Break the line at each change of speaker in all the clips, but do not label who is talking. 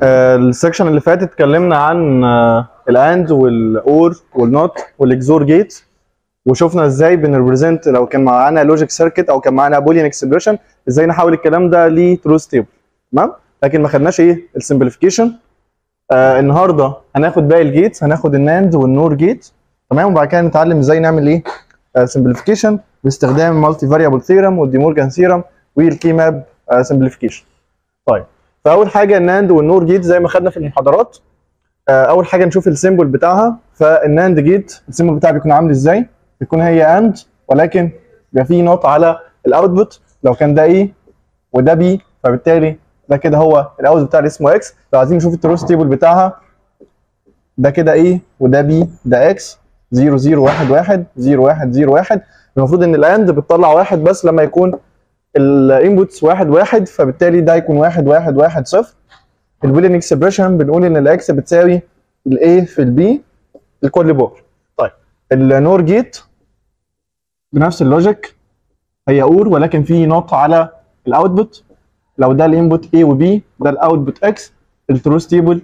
السكشن اللي فات اتكلمنا عن الاند والاور والنوت والاكزور جيت وشفنا ازاي بنريبريزنت لو كان معانا لوجيك سيركت او كان معانا بوليان اكسبريشن ازاي نحول الكلام ده لتروث تيبل تمام لكن ما خدناش ايه السمبليفيكيشن آه النهارده هناخد باقي الجيتس هناخد الناند والنور جيت تمام وبعد كده نتعلم ازاي نعمل ايه سمبليفيكيشن باستخدام المالتي فاريبل ثيرم والديمورجان ثيرم والكي ماب سمبليفيكيشن طيب فاول حاجه الناند والنور جيت زي ما خدنا في المحاضرات آه اول حاجه نشوف السيمبل بتاعها فالناند جيت السيمبل بتاعها بيكون عامل ازاي بيكون هي اند ولكن بيبقى فيه نوت على الاوتبوت لو كان ده ايه وده بي فبالتالي ده كده هو الاوت بتاع اللي اسمه اكس لو عايزين نشوف التروس تيبل بتاعها ده كده ايه وده بي ده اكس 0 0 1 1 0 1 0 1 المفروض ان الاند بتطلع واحد بس لما يكون الانبوتس واحد واحد فبالتالي ده يكون واحد واحد واحد صفر البولين اكسبريشن بنقول ان الاكس بتساوي الاي في البي لكل بار طيب النور جيت بنفس اللوجيك هي اور ولكن في نوت على الاوتبوت لو ده الانبوت A و B ده الاوتبوت X التروث تيبل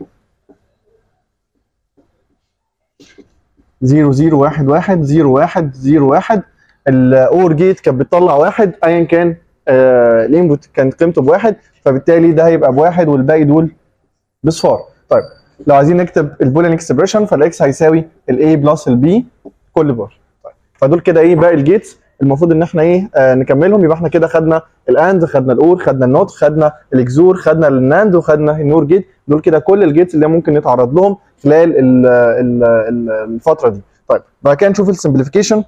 0 0 1 1 0 1 0 1 الاور جيت كانت بتطلع واحد ايا كان آه الانبوت كانت قيمته بواحد فبالتالي ده هيبقى بواحد والباقي دول بصفار طيب لو عايزين نكتب البولين اكسبريشن فالاكس هيساوي الاي بلس البي كل بار طيب فدول كده ايه باقي الجيتس المفروض ان احنا ايه آه نكملهم يبقى احنا كده خدنا الاند خدنا الاور خدنا النوت خدنا الاكزور خدنا الناند وخدنا النور جيت دول كده كل الجيتس اللي ممكن نتعرض لهم خلال ال ال ال الفتره دي طيب بعد كده نشوف السمبليفيكيشن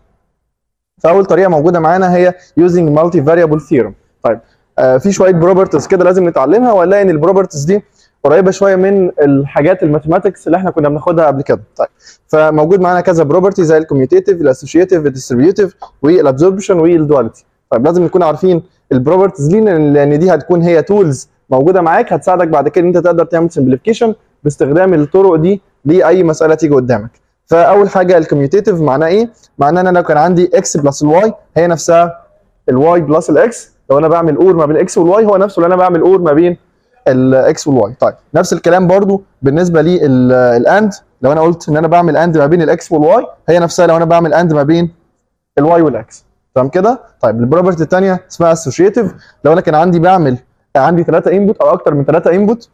فاول طريقه موجوده معانا هي using multi variable theorem طيب آه في شويه بروبرتيز كده لازم نتعلمها وهنلاقي ان البروبرتيز دي قريبه شويه من الحاجات الماثيماتكس اللي احنا كنا بناخدها قبل كده طيب فموجود معانا كذا بروبرتي زي الكوميوتيتيف الاسوشيتيف الديستريبيوتيف والابزوربشن والدواليتي طيب لازم نكون عارفين البروبرتيز دي لان دي هتكون هي تولز موجوده معاك هتساعدك بعد كده ان انت تقدر تعمل سمبليفيكيشن باستخدام الطرق دي لاي مساله تيجي قدامك فاول حاجه الكوميوتيتيف معناه ايه معناه ان انا لو كان عندي اكس بلس الواي هي نفسها الواي بلس الاكس لو انا بعمل اور ما بين الاكس والواي هو نفسه اللي انا بعمل اور ما بين الاكس والواي طيب نفس الكلام برضو بالنسبه للاند لو انا قلت ان انا بعمل اند ما بين الاكس والواي هي نفسها لو انا بعمل اند ما بين الواي والاكس تمام كده طيب البروبرتي الثانيه اسمها اسوشيتيف لو انا كان عندي بعمل عندي ثلاثه انبوت او اكتر من ثلاثه انبوت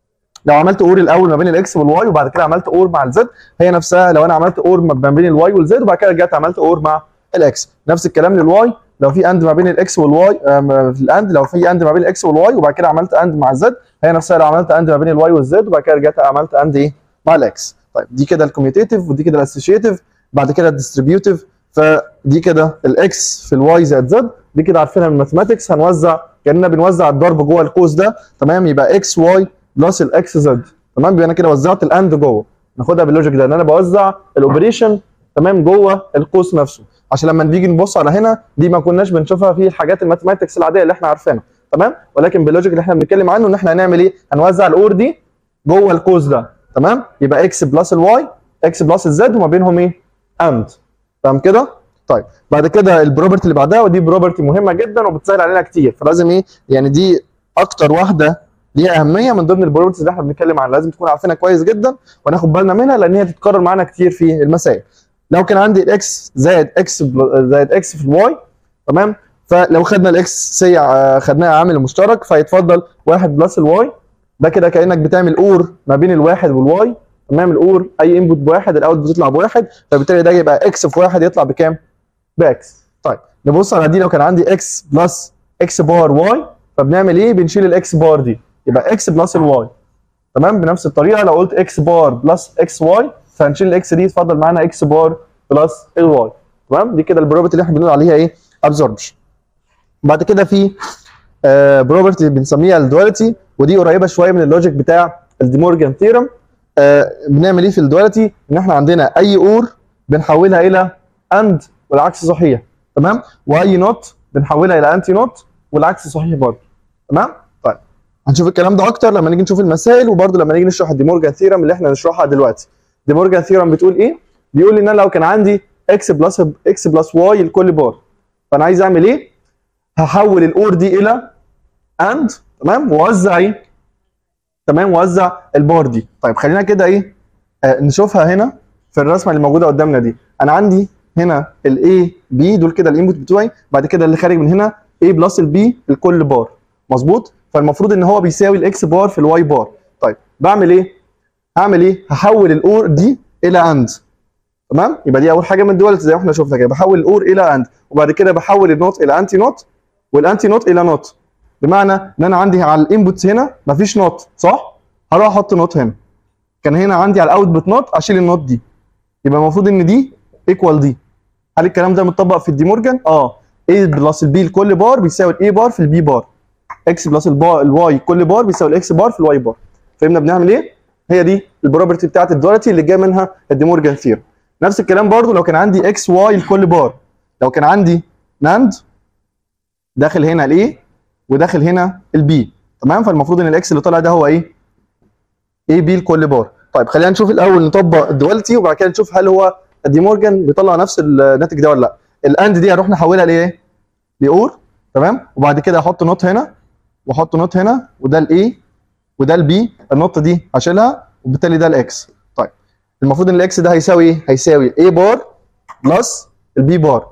لو عملت اور الاول ما بين الاكس والواي وبعد كده عملت اور مع الزد هي نفسها لو انا عملت اور ما بين الواي والزد وبعد كده رجعت عملت اور مع الاكس نفس الكلام للواي لو في اند ما بين الاكس والواي في الاند لو في اند ما بين الاكس والواي وبعد كده عملت اند مع الزد هي نفسها لو عملت اند ما بين الواي والزد وبعد كده رجعت عملت اند ايه مع الاكس طيب دي كده الكوميوتيتيف ودي كده الاسوشيتيف بعد كده الديستريبيوتيف فدي كده الاكس في الواي زائد زد دي كده عارفينها من الماثماتكس هنوزع كاننا بنوزع الضرب جوه القوس ده تمام يبقى اكس واي بلس الاكس زد تمام يبقى انا كده وزعت الاند جوه ناخدها باللوجيك ده ان انا بوزع الاوبريشن تمام جوه القوس نفسه عشان لما نيجي نبص على هنا دي ما كناش بنشوفها في الحاجات الماثماتكس العاديه اللي احنا عارفينها تمام ولكن باللوجيك اللي احنا بنتكلم عنه ان احنا هنعمل ايه هنوزع الاور دي جوه القوس ده تمام يبقى اكس بلس الواي اكس بلس الزد وما بينهم ايه اند تمام كده طيب بعد كده البروبرتي اللي بعدها ودي بروبرتي مهمه جدا وبتسهل علينا كتير فلازم ايه يعني دي اكتر واحده ليها اهميه من ضمن البروبرتيز اللي احنا بنتكلم عنها لازم تكون عارفينها كويس جدا وناخد بالنا منها لان هي تتكرر معانا كتير في المسائل لو كان عندي الاكس زائد اكس زائد اكس في الواي تمام فلو خدنا الاكس سي خدناها عامل مشترك فيتفضل 1 بلس الواي ده كده كانك بتعمل اور ما بين الواحد والواي تمام الاور اي انبوت بواحد الاوت بتطلع بواحد فبالتالي ده يبقى اكس في واحد يطلع بكام؟ باكس طيب نبص على دي لو كان عندي اكس بلس اكس بار واي فبنعمل ايه؟ بنشيل الاكس بار دي يبقى اكس بلس الواي تمام بنفس الطريقه لو قلت اكس بار بلس اكس واي فهنشيل الاكس دي يتفضل معانا اكس بار بلس الواي تمام دي كده البروبرتي اللي احنا بنقول عليها ايه ابزوربشن بعد كده في آه بروبرتي بنسميها الدواليتي ودي قريبه شويه من اللوجيك بتاع الديمورجان ثيرم آه بنعمل ايه في الدواليتي ان احنا عندنا اي اور بنحولها الى اند والعكس صحيح تمام واي نوت بنحولها الى انتي نوت والعكس صحيح برضه تمام طيب هنشوف الكلام ده اكتر لما نيجي نشوف المسائل وبرضه لما نيجي نشرح الديمورجان ثيرم اللي احنا هنشرحها دلوقتي ديمورجان ثيرم بتقول ايه بيقول ان انا لو كان عندي اكس بلس اكس بلس واي لكل بار فانا عايز اعمل ايه هحول الاور دي الى اند تمام واوزع ايه تمام ووزع البار دي طيب خلينا كده ايه آه نشوفها هنا في الرسمه اللي موجوده قدامنا دي انا عندي هنا الاي بي دول كده الانبوت بتوعي بعد كده اللي خارج من هنا A بلس البي الكل بار مظبوط فالمفروض ان هو بيساوي الاكس بار في الواي بار طيب بعمل ايه هعمل ايه هحول الاور دي الى اند تمام يبقى دي اول حاجه من الدول زي ما احنا شفنا كده بحول الاور الى اند وبعد كده بحول النوت الى انتي نوت والانتي نوت الى نوت بمعنى ان انا عندي على الانبوتس هنا مفيش نوت صح هروح احط نوت هنا كان هنا عندي على الاوتبوت نوت اشيل النوت دي يبقى المفروض ان دي ايكوال دي هل الكلام ده متطبق في الدي مورجان اه A بلس البي لكل بار بيساوي الاي بار في البي بار اكس بلس الواي كل بار بيساوي الاكس بار في الواي بار فهمنا بنعمل ايه هي دي البروبرتي بتاعت الدولتي اللي جايه منها الدي مورجان ثيرم نفس الكلام برضو لو كان عندي اكس واي لكل بار لو كان عندي ناند داخل هنا الاي وداخل هنا البي تمام فالمفروض ان الاكس اللي طالع ده هو ايه اي بي لكل بار طيب خلينا نشوف الاول نطبق الدواليتي وبعد كده نشوف هل هو الدي مورجان بيطلع نفس الناتج ده ولا لا الاند دي هنروح نحولها لايه لاور تمام وبعد كده احط نوت هنا واحط نوت هنا وده الاي وده البي النقطه دي هشيلها وبالتالي ده الاكس طيب المفروض ان الاكس ده هيساوي ايه هيساوي الاي بار بلس البي بار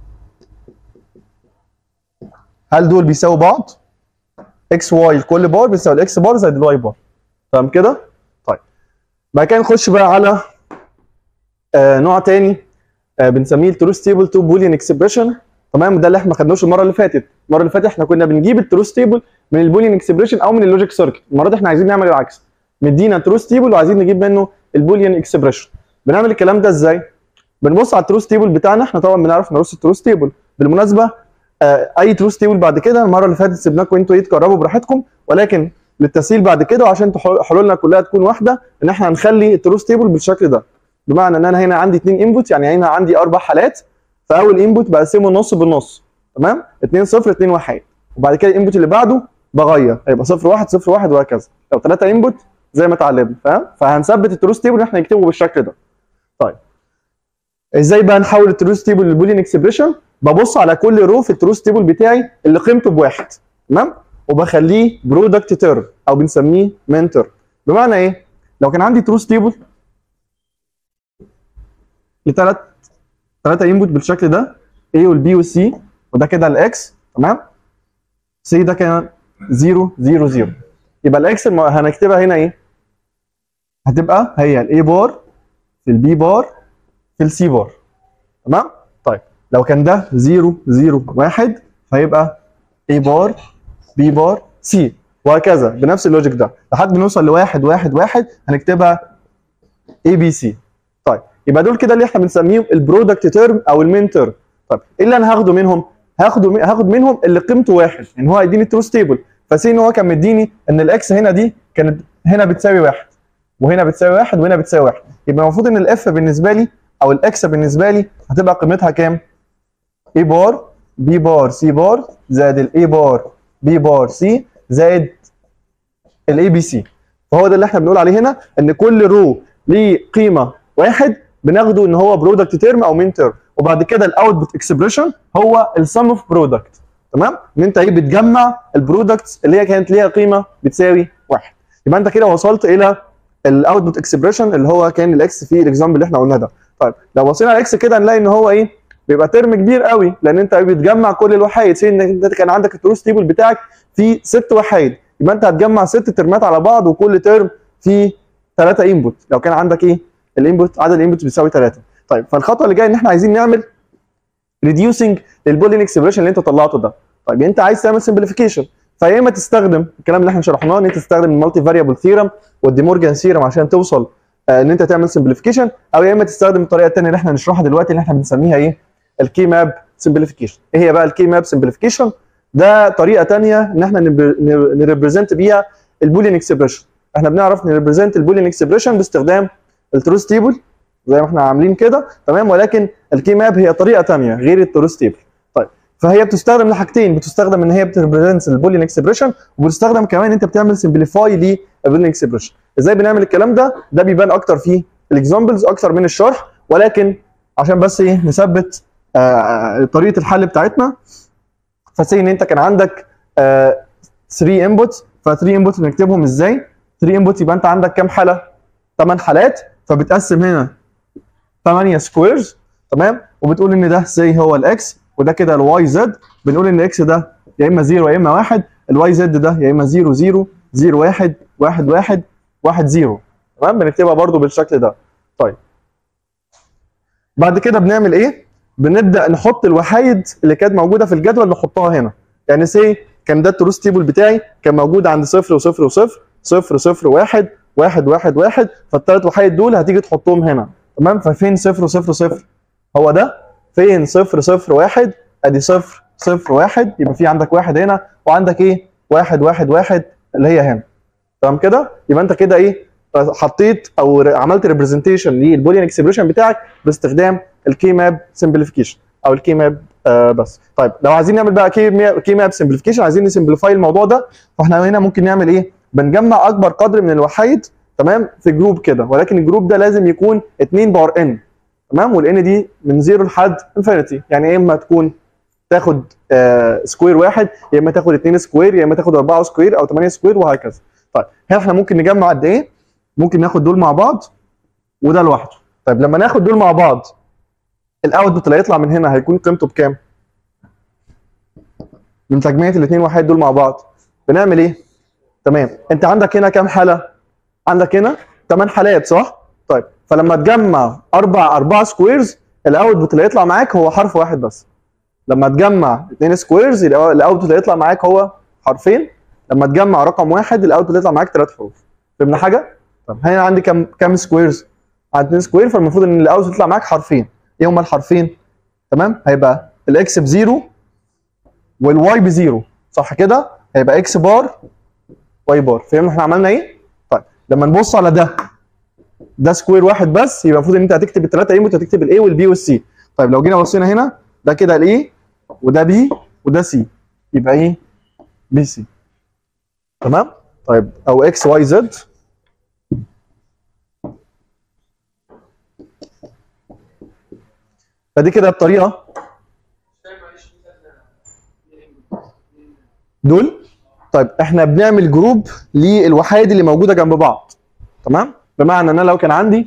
هل دول بيساووا بعض اكس واي لكل بار بيساوي الاكس بار زائد الواي بار تمام كده طيب بعد كده نخش بقى على آه نوع تاني آه بنسميه التروث تيبل تو بوليان اكسبريشن تمام ده اللي احنا ما خدناهوش المره اللي فاتت المره اللي فاتت احنا كنا بنجيب التروث تيبل من البوليان اكسبريشن او من اللوجيك سيركت المره دي احنا عايزين نعمل العكس مدينا تروث تيبل وعايزين نجيب منه البوليان اكسبريشن بنعمل الكلام ده ازاي بنبص على التروث تيبل بتاعنا احنا طبعا بنعرف نرص التروث تيبل بالمناسبه آه اي تروث تيبل بعد كده المره اللي فاتت سيبناكم انتوا ايه تجربوا براحتكم ولكن للتسهيل بعد كده وعشان حلولنا كلها تكون واحده ان احنا هنخلي التروث تيبل بالشكل ده بمعنى ان انا هنا عندي اثنين انبوت يعني هنا عندي اربع حالات فاول انبوت بقسمه نص بالنص تمام 2 0 2 1 وبعد كده الانبوت اللي بعده بغير هيبقى 0 1 0 1 وهكذا لو ثلاثه انبوت زي ما اتعلمنا فاهم فهنثبت التروث تيبل ان احنا نكتبه بالشكل ده طيب ازاي بقى نحول التروث تيبل للبولين اكسبريشن ببص على كل رو في التروث تيبل بتاعي اللي قيمته بواحد تمام وبخليه برودكت تيرم او بنسميه منتر بمعنى ايه لو كان عندي تروث تيبل لثلاث ثلاثه انبوت بالشكل ده A والبي والسي وده كده الاكس تمام سي ده كان 0 0 0 يبقى الاكس الم... هنكتبها هنا ايه هتبقى هي الاي بار في البي بار في السي بار تمام طيب لو كان ده 0 0 1 فيبقى اي بار بي بار سي وهكذا بنفس اللوجيك ده لحد ما نوصل لواحد واحد واحد هنكتبها اي بي سي طيب يبقى دول كده اللي احنا بنسميهم البرودكت تيرم او المين تيرم طيب ايه اللي انا هاخده منهم هاخده هاخد منهم اللي قيمته واحد ان هو هيديني تروث تيبل فسي ان هو كان مديني ان الاكس هنا دي كانت هنا بتساوي واحد وهنا بتساوي واحد وهنا بتساوي واحد يبقى المفروض ان الاف بالنسبه لي او الاكس بالنسبه لي هتبقى قيمتها كام؟ اي بار بي بار سي بار زائد الاي بار بي بار سي زائد الاي بي سي فهو ده اللي احنا بنقول عليه هنا ان كل رو ليه قيمه واحد بناخده ان هو برودكت تيرم او مين تيرم وبعد كده الاوتبوت اكسبريشن هو السم اوف برودكت تمام ان انت ايه بتجمع البرودكتس اللي هي كانت ليها قيمه بتساوي واحد يبقى انت كده وصلت الى الاوتبوت اكسبريشن اللي هو كان الاكس في الاكزامبل اللي احنا قلناه ده طيب لو بصينا على الاكس كده نلاقي ان هو ايه بيبقى ترم كبير قوي لان انت بتجمع كل الوحايد سي ان انت كان عندك التروث تيبل بتاعك فيه ست وحايد يبقى انت هتجمع ست ترمات على بعض وكل ترم فيه ثلاثه انبوت لو كان عندك ايه الانبوت عدد الانبوت بيساوي ثلاثه طيب فالخطوه اللي جايه ان احنا عايزين نعمل ريديوسنج للبولين اكسبريشن اللي انت طلعته ده طيب انت عايز تعمل سمبليفيكيشن فيا اما تستخدم الكلام اللي احنا شرحناه ان انت تستخدم المالتي فاريبل ثيرم والديمورجان ثيرم عشان توصل آه ان انت تعمل سمبليفيكيشن او يا اما تستخدم الطريقه الثانيه اللي احنا هنشرحها دلوقتي اللي احنا بنسميها ايه الكي ماب سمبليفيكيشن ايه هي بقى الكي ماب سمبليفيكيشن ده طريقه ثانيه ان احنا نريبريزنت بيها البولين اكسبريشن احنا بنعرف نريبريزنت البولين اكسبريشن باستخدام التروث تيبل زي ما احنا عاملين كده تمام ولكن الكي ماب هي طريقه ثانيه غير التروث تيبل طيب فهي بتستخدم لحاجتين بتستخدم ان هي بتريبريزنت البولين اكسبريشن وبتستخدم كمان انت بتعمل سمبليفاي للبولين اكسبريشن ازاي بنعمل الكلام ده ده بيبان اكتر في الاكزامبلز اكتر من الشرح ولكن عشان بس ايه نثبت آه طريقه الحل بتاعتنا فسي ان انت كان عندك 3 آه انبوتس ف 3 انبوتس بنكتبهم ازاي 3 انبوتس يبقى انت عندك كام حاله 8 حالات فبتقسم هنا 8 سكويرز تمام وبتقول ان ده زي هو الاكس وده كده الواي زد بنقول ان اكس ده يا اما 0 يا اما 1 الواي زد ده يا اما 0 0 0 1 1 1 1 0 تمام بنكتبها برضو بالشكل ده طيب بعد كده بنعمل ايه بنبدا نحط الوحايد اللي كانت موجوده في الجدول نحطها هنا يعني سي كان ده التروس تيبل بتاعي كان موجود عند صفر وصفر وصفر صفر صفر واحد واحد واحد واحد فالثلاث وحايد دول هتيجي تحطهم هنا تمام ففين صفر وصفر صفر هو ده فين صفر صفر واحد ادي صفر صفر واحد يبقى في عندك واحد هنا وعندك ايه واحد واحد واحد اللي هي هنا تمام كده يبقى انت كده ايه حطيت او ر- عملت ريبرزنتيشن للبوليان اكسبريشن بتاعك باستخدام الكي ماب سمبليفيكيشن او الكي ماب آه بس طيب لو عايزين نعمل بقى كي ماب كي ماب سمبليفيكيشن عايزين نسمبليفاي الموضوع ده فاحنا هنا ممكن نعمل ايه بنجمع اكبر قدر من الوحايد تمام في جروب كده ولكن الجروب ده لازم يكون 2 باور ان تمام والان دي من زيرو لحد انفينيتي يعني يا اما تكون تاخد آه سكوير واحد يا اما تاخد 2 سكوير يا اما تاخد 4 سكوير او 8 سكوير وهكذا طيب هنا احنا ممكن نجمع قد ايه ممكن ناخد دول مع بعض وده لوحده طيب لما ناخد دول مع بعض الاوتبوت اللي هيطلع من هنا هيكون قيمته بكام من تجميع الاثنين وحيد دول مع بعض بنعمل ايه تمام انت عندك هنا كام حاله عندك هنا 8 حالات صح طيب فلما تجمع اربع اربع سكويرز الاوتبوت اللي هيطلع معاك هو حرف واحد بس لما تجمع اثنين سكويرز الاوتبوت اللي هيطلع معاك هو حرفين لما تجمع رقم واحد الاوتبوت اللي هيطلع معاك ثلاث حروف فهمنا حاجه طب هنا عندي كام كام سكويرز عندي 2 سكوير فالمفروض ان الاوتبوت يطلع معاك حرفين ايه هما الحرفين تمام هيبقى الاكس بزيرو والواي بزيرو صح كده هيبقى اكس بار واي بار فهمنا احنا عملنا ايه طيب لما نبص على ده ده سكوير واحد بس يبقى المفروض ان انت هتكتب الثلاثه انبوت هتكتب الاي والبي والسي طيب لو جينا بصينا هنا ده كده الاي وده بي وده سي يبقى ايه بي سي تمام طيب او اكس واي زد فدي كده الطريقه دول طيب احنا بنعمل جروب للوحايد اللي موجوده جنب بعض تمام بمعنى ان انا لو كان عندي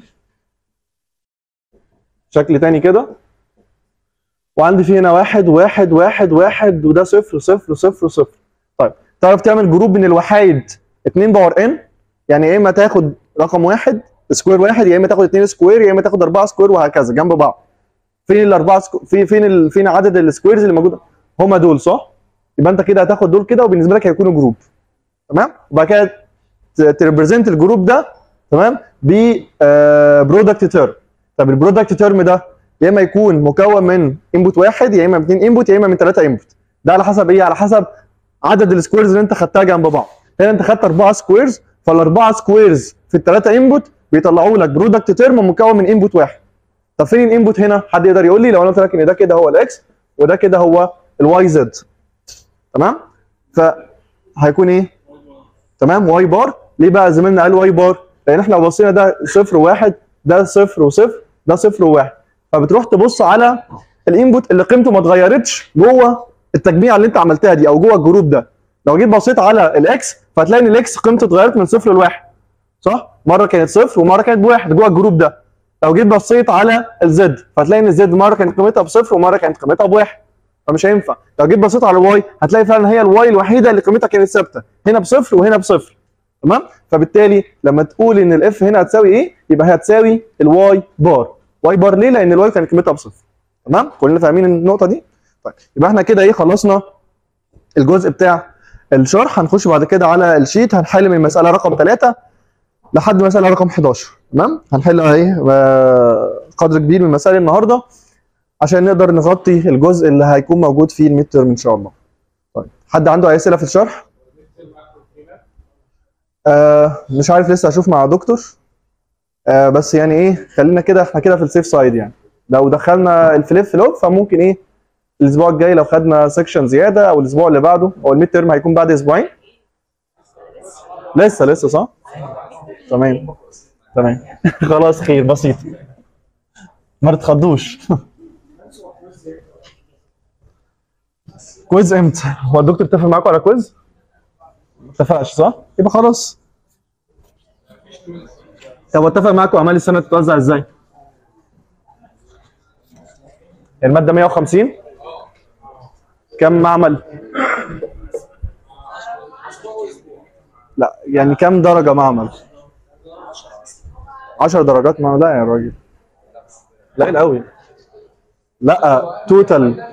شكل تاني كده وعندي فيه هنا واحد واحد واحد واحد وده صفر صفر صفر صفر طيب تعرف تعمل جروب من الوحايد 2 باور ان يعني يا اما تاخد رقم واحد سكوير واحد يا اما تاخد 2 سكوير يا اما تاخد 4 سكوير وهكذا جنب بعض فين الاربعه سكو... في فين ال... فين عدد السكويرز اللي موجوده هما دول صح يبقى انت كده هتاخد دول كده وبالنسبه لك هيكونوا جروب تمام وبعد كده تريبريزنت الجروب ده تمام ب برودكت تيرم طب البرودكت تيرم ده يا اما يكون مكون من انبوت واحد يا اما من اثنين انبوت يا اما من ثلاثه انبوت ده على حسب ايه على حسب عدد السكويرز اللي انت خدتها جنب بعض هنا انت خدت اربعه سكويرز فالاربعه سكويرز في الثلاثه انبوت بيطلعوا لك برودكت تيرم مكون من انبوت واحد طب فين الانبوت هنا حد يقدر يقول لي لو انا قلت لك ان ده كده هو الاكس وده كده هو الواي زد تمام فهيكون ايه تمام واي بار ليه بقى زميلنا قال واي بار لان احنا لو بصينا ده صفر وواحد ده صفر وصفر ده صفر وواحد فبتروح تبص على الانبوت اللي قيمته ما اتغيرتش جوه التجميع اللي انت عملتها دي او جوه الجروب ده لو جيت بصيت على الاكس فهتلاقي ان الاكس قيمته اتغيرت من صفر لواحد صح مره كانت صفر ومره كانت بواحد جوه الجروب ده لو جيت بصيت على الزد فهتلاقي ان الزد مره كانت قيمتها بصفر ومره كانت قيمتها بواحد فمش هينفع لو جيت بصيت على الواي هتلاقي فعلا هي الواي الوحيده اللي قيمتها كانت ثابته هنا بصفر وهنا بصفر تمام فبالتالي لما تقول ان الاف هنا هتساوي ايه يبقى هي هتساوي الواي بار واي بار ليه لان الواي كانت قيمتها بصفر تمام كلنا فاهمين النقطه دي طيب يبقى احنا كده ايه خلصنا الجزء بتاع الشرح هنخش بعد كده على الشيت هنحل من المساله رقم 3 لحد مساله رقم 11 تمام هنحل ايه آه، قدر كبير من مسائل النهارده عشان نقدر نغطي الجزء اللي هيكون موجود فيه الميد ترم ان شاء الله طيب حد عنده اي اسئله في الشرح آه مش عارف لسه اشوف مع دكتور آه بس يعني ايه خلينا كده احنا كده في السيف سايد يعني لو دخلنا الفليب فلوب فممكن ايه الاسبوع الجاي لو خدنا سيكشن زياده او الاسبوع اللي بعده او الميد ترم هيكون بعد اسبوعين لسه لسه صح تمام تمام خلاص خير بسيط ما تتخضوش كويز امتى؟ هو الدكتور اتفق معاكم على كويز؟ ما اتفقش صح؟ يبقى خلاص طب اتفق معاكم اعمال السنه تتوزع ازاي؟ الماده 150 كم معمل؟ لا يعني كم درجه معمل؟ 10 درجات ما لا يا راجل قليل قوي لا توتال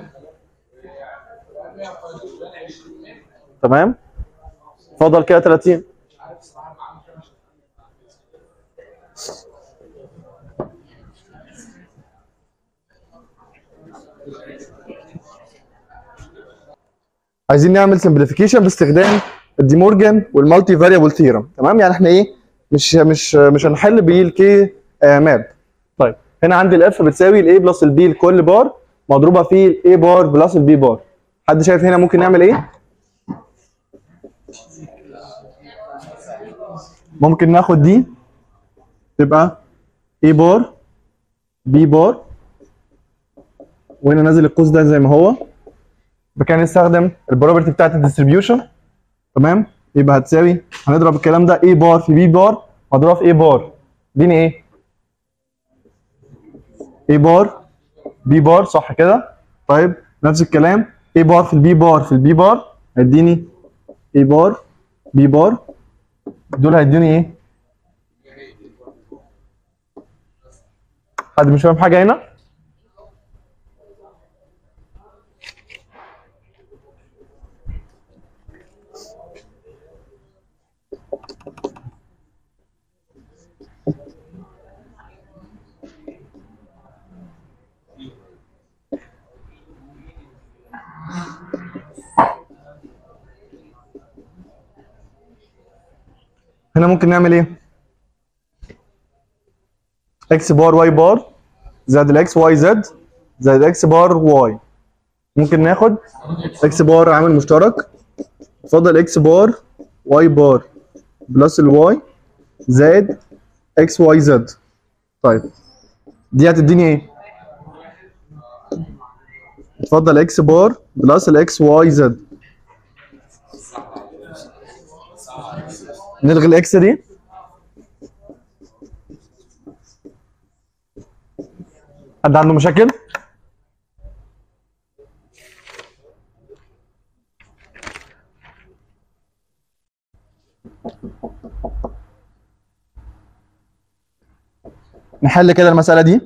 تمام فاضل كده 30 عايزين نعمل سمبليفيكيشن باستخدام الدي مورجان والمالتي فاريبل ثيرم تمام يعني احنا ايه مش مش مش هنحل بالكي ماب طيب هنا عندي الاف بتساوي الاي بلس البي لكل بار مضروبه في الاي بار بلس البي بار حد شايف هنا ممكن نعمل ايه ممكن ناخد دي تبقى اي بار بي بار وهنا نازل القوس ده زي ما هو مكان نستخدم البروبرتي بتاعت الديستريبيوشن تمام يبقى هتساوي هنضرب الكلام ده اي بار في بي بار مضروبه في اي بار اديني ايه اي بار بي بار صح كده طيب نفس الكلام اي بار في البي بار في البي بار هيديني اي بار بي بار دول هيدوني ايه حد مش فاهم حاجه هنا هنا ممكن نعمل ايه؟ اكس بار واي بار زائد الاكس واي زد زائد اكس بار واي ممكن ناخد اكس بار عامل مشترك اتفضل اكس بار واي بار بلس الواي زائد اكس واي زد طيب دي هتديني ايه؟ اتفضل اكس بار بلس الاكس واي زد نلغي الاكس دي حد عنده مشاكل؟ نحل كده المسألة دي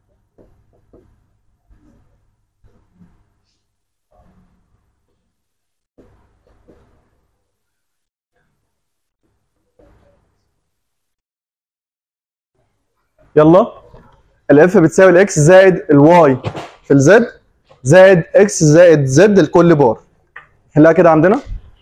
يلا الاف بتساوي الاكس زائد الواي في الزد زائد اكس زائد زد لكل بار نحلها كده عندنا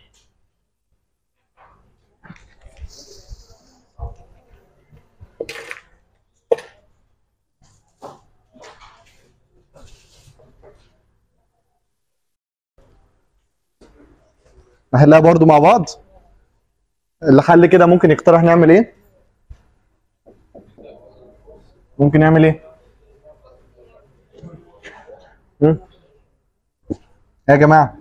نحلها برضو مع بعض اللي حل كده ممكن يقترح نعمل ايه ممكن نعمل ايه مم؟ يا جماعه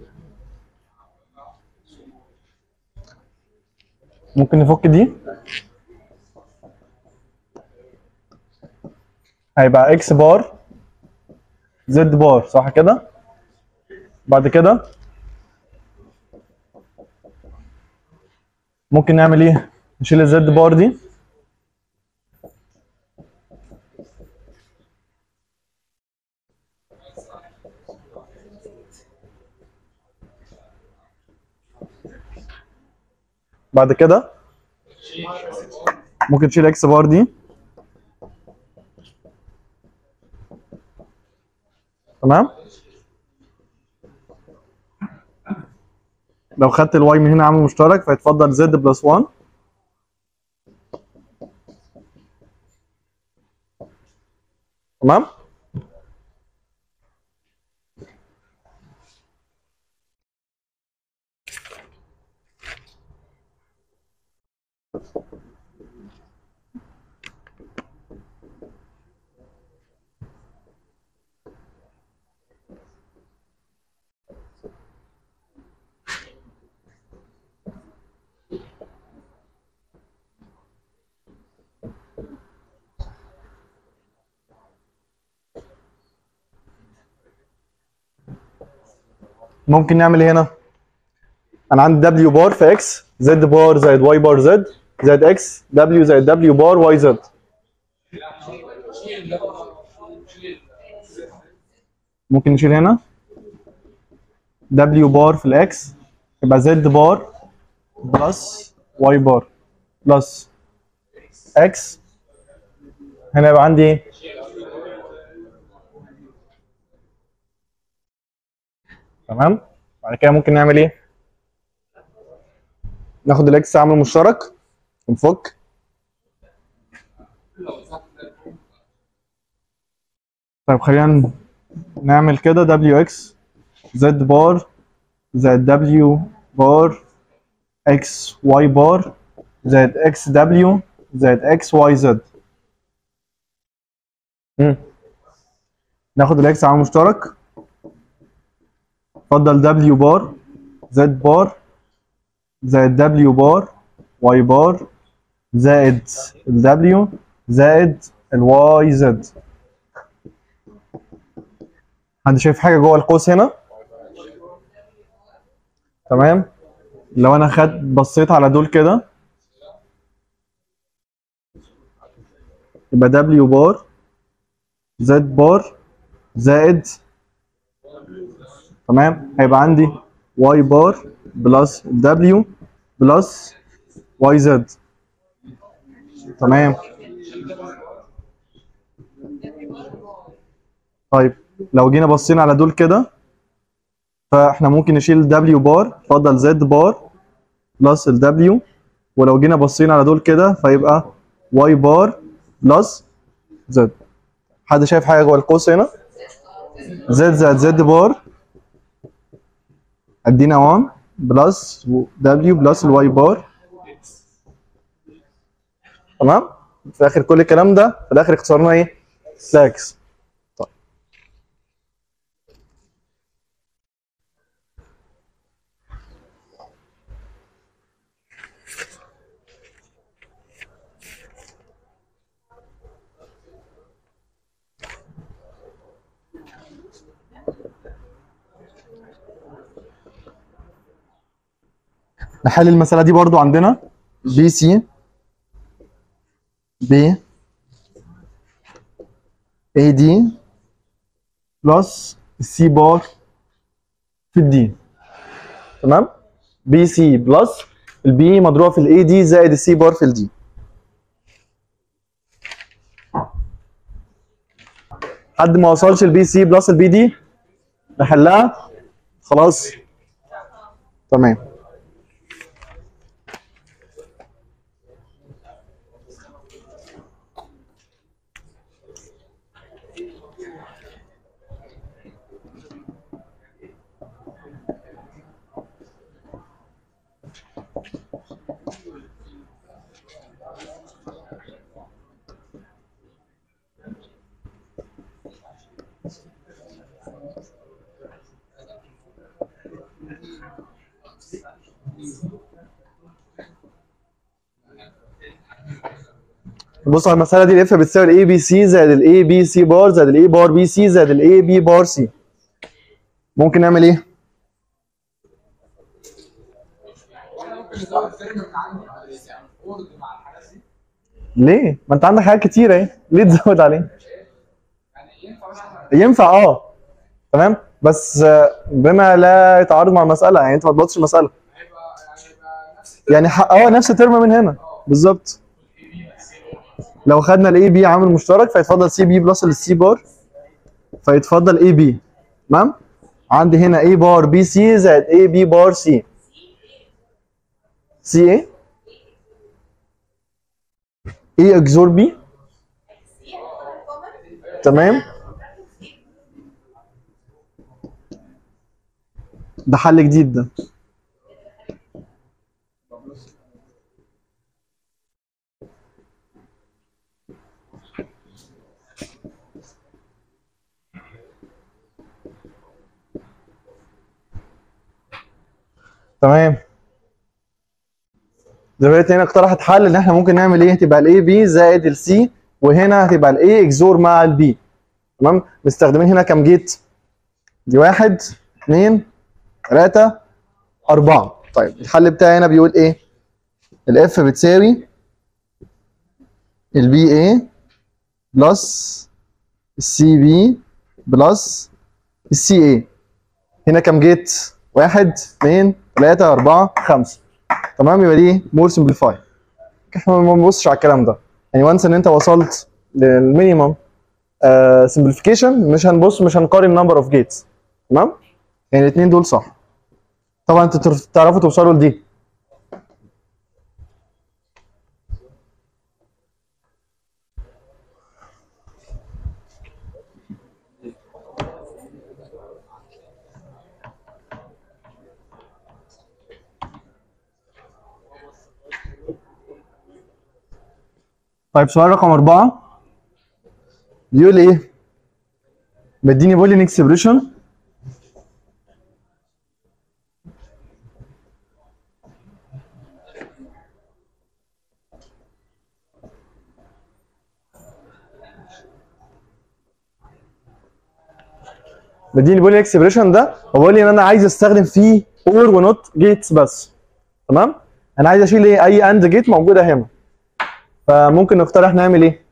ممكن نفك دي هيبقى اكس بار زد بار صح كده بعد كده ممكن نعمل ايه نشيل الزد بار دي بعد كده ممكن تشيل اكس بار دي تمام لو خدت الواي من هنا عامل مشترك فيتفضل زد بلس 1 تمام ممكن نعمل ايه هنا انا عندي دبليو بار في اكس زد بار زائد واي بار زد زائد اكس دبليو زائد دبليو بار واي زد ممكن نشيل هنا دبليو بار في الاكس يبقى زد بار بلس واي بار بلس اكس هنا يبقى عندي ايه تمام بعد كده ممكن نعمل ايه ناخد الاكس عامل مشترك ونفك طيب خلينا نعمل كده دبليو اكس زد بار زائد دبليو بار اكس واي بار زائد اكس دبليو زائد اكس واي زد ناخد الاكس عامل مشترك اتفضل دبليو بار زد بار زائد دبليو بار واي بار زائد الدبليو زائد الواي زد حد شايف حاجه جوه القوس هنا تمام لو انا خد بصيت على دول كده يبقى دبليو بار زد بار زائد تمام هيبقى عندي واي بار بلس دبليو بلس واي زد تمام طيب لو جينا بصينا على دول كده فاحنا ممكن نشيل دبليو بار اتفضل زد بار بلس الدبليو ولو جينا بصينا على دول كده فيبقى واي بار بلس زد حد شايف حاجه جوه القوس هنا زد زائد زد بار ادينا 1 بلس دبليو بلس الواي بار تمام في الاخر كل الكلام ده في الاخر اختصرنا ايه ساكس طيب نحل المسألة دي برضو عندنا بي سي بي اي دي بلس سي بار في الدي تمام بي سي بلس البي مضروبة في الاي دي زائد السي بار في الدي حد ما وصلش البي سي بلس البي دي نحلها خلاص تمام بص على المسألة دي الاف بتساوي الاي بي سي زائد الاي بي سي بار زائد الاي بار بي سي زائد الاي بي بار سي ممكن نعمل ايه؟ ليه؟ ما انت عندك حاجات كتيرة اهي ليه تزود عليه؟ ينفع اه تمام بس آه، بما لا يتعارض مع المسألة يعني انت ما تبطش المسألة يعني ح- اه نفس الترم من هنا بالظبط لو خدنا الاي بي عامل مشترك فيتفضل سي بي بلس السي بار فيتفضل اي بي تمام عندي هنا اي بار بي سي زائد اي بي بار سي سي ايه اي اكزور بي تمام ده حل جديد ده تمام دلوقتي هنا اقترحت حل ان احنا ممكن نعمل ايه تبقى الاي بي زائد السي وهنا هتبقى الاي اكزور مع البي تمام مستخدمين هنا كام جيت دي واحد اثنين 3 4 طيب الحل بتاعي هنا بيقول ايه الاف بتساوي البي اي بلس السي بي بلس السي اي هنا كام جيت؟ واحد اثنين ثلاثة أربعة خمسة تمام يبقى دي مور سمبليفاي احنا ما بنبصش على الكلام ده يعني وانس ان انت وصلت للمينيمم سمبليفيكيشن مش هنبص مش هنقارن نمبر اوف جيتس تمام يعني الاثنين دول صح طبعا انتوا تعرفوا توصلوا لدي طيب سؤال رقم أربعة بيقول إيه؟ مديني بولين اكسبريشن مديني بولين اكسبريشن ده وبقول لي ان انا عايز استخدم فيه اور ونوت جيتس بس تمام؟ انا عايز اشيل ايه؟ اي اند جيت موجوده هنا فممكن نختار احنا نعمل ايه؟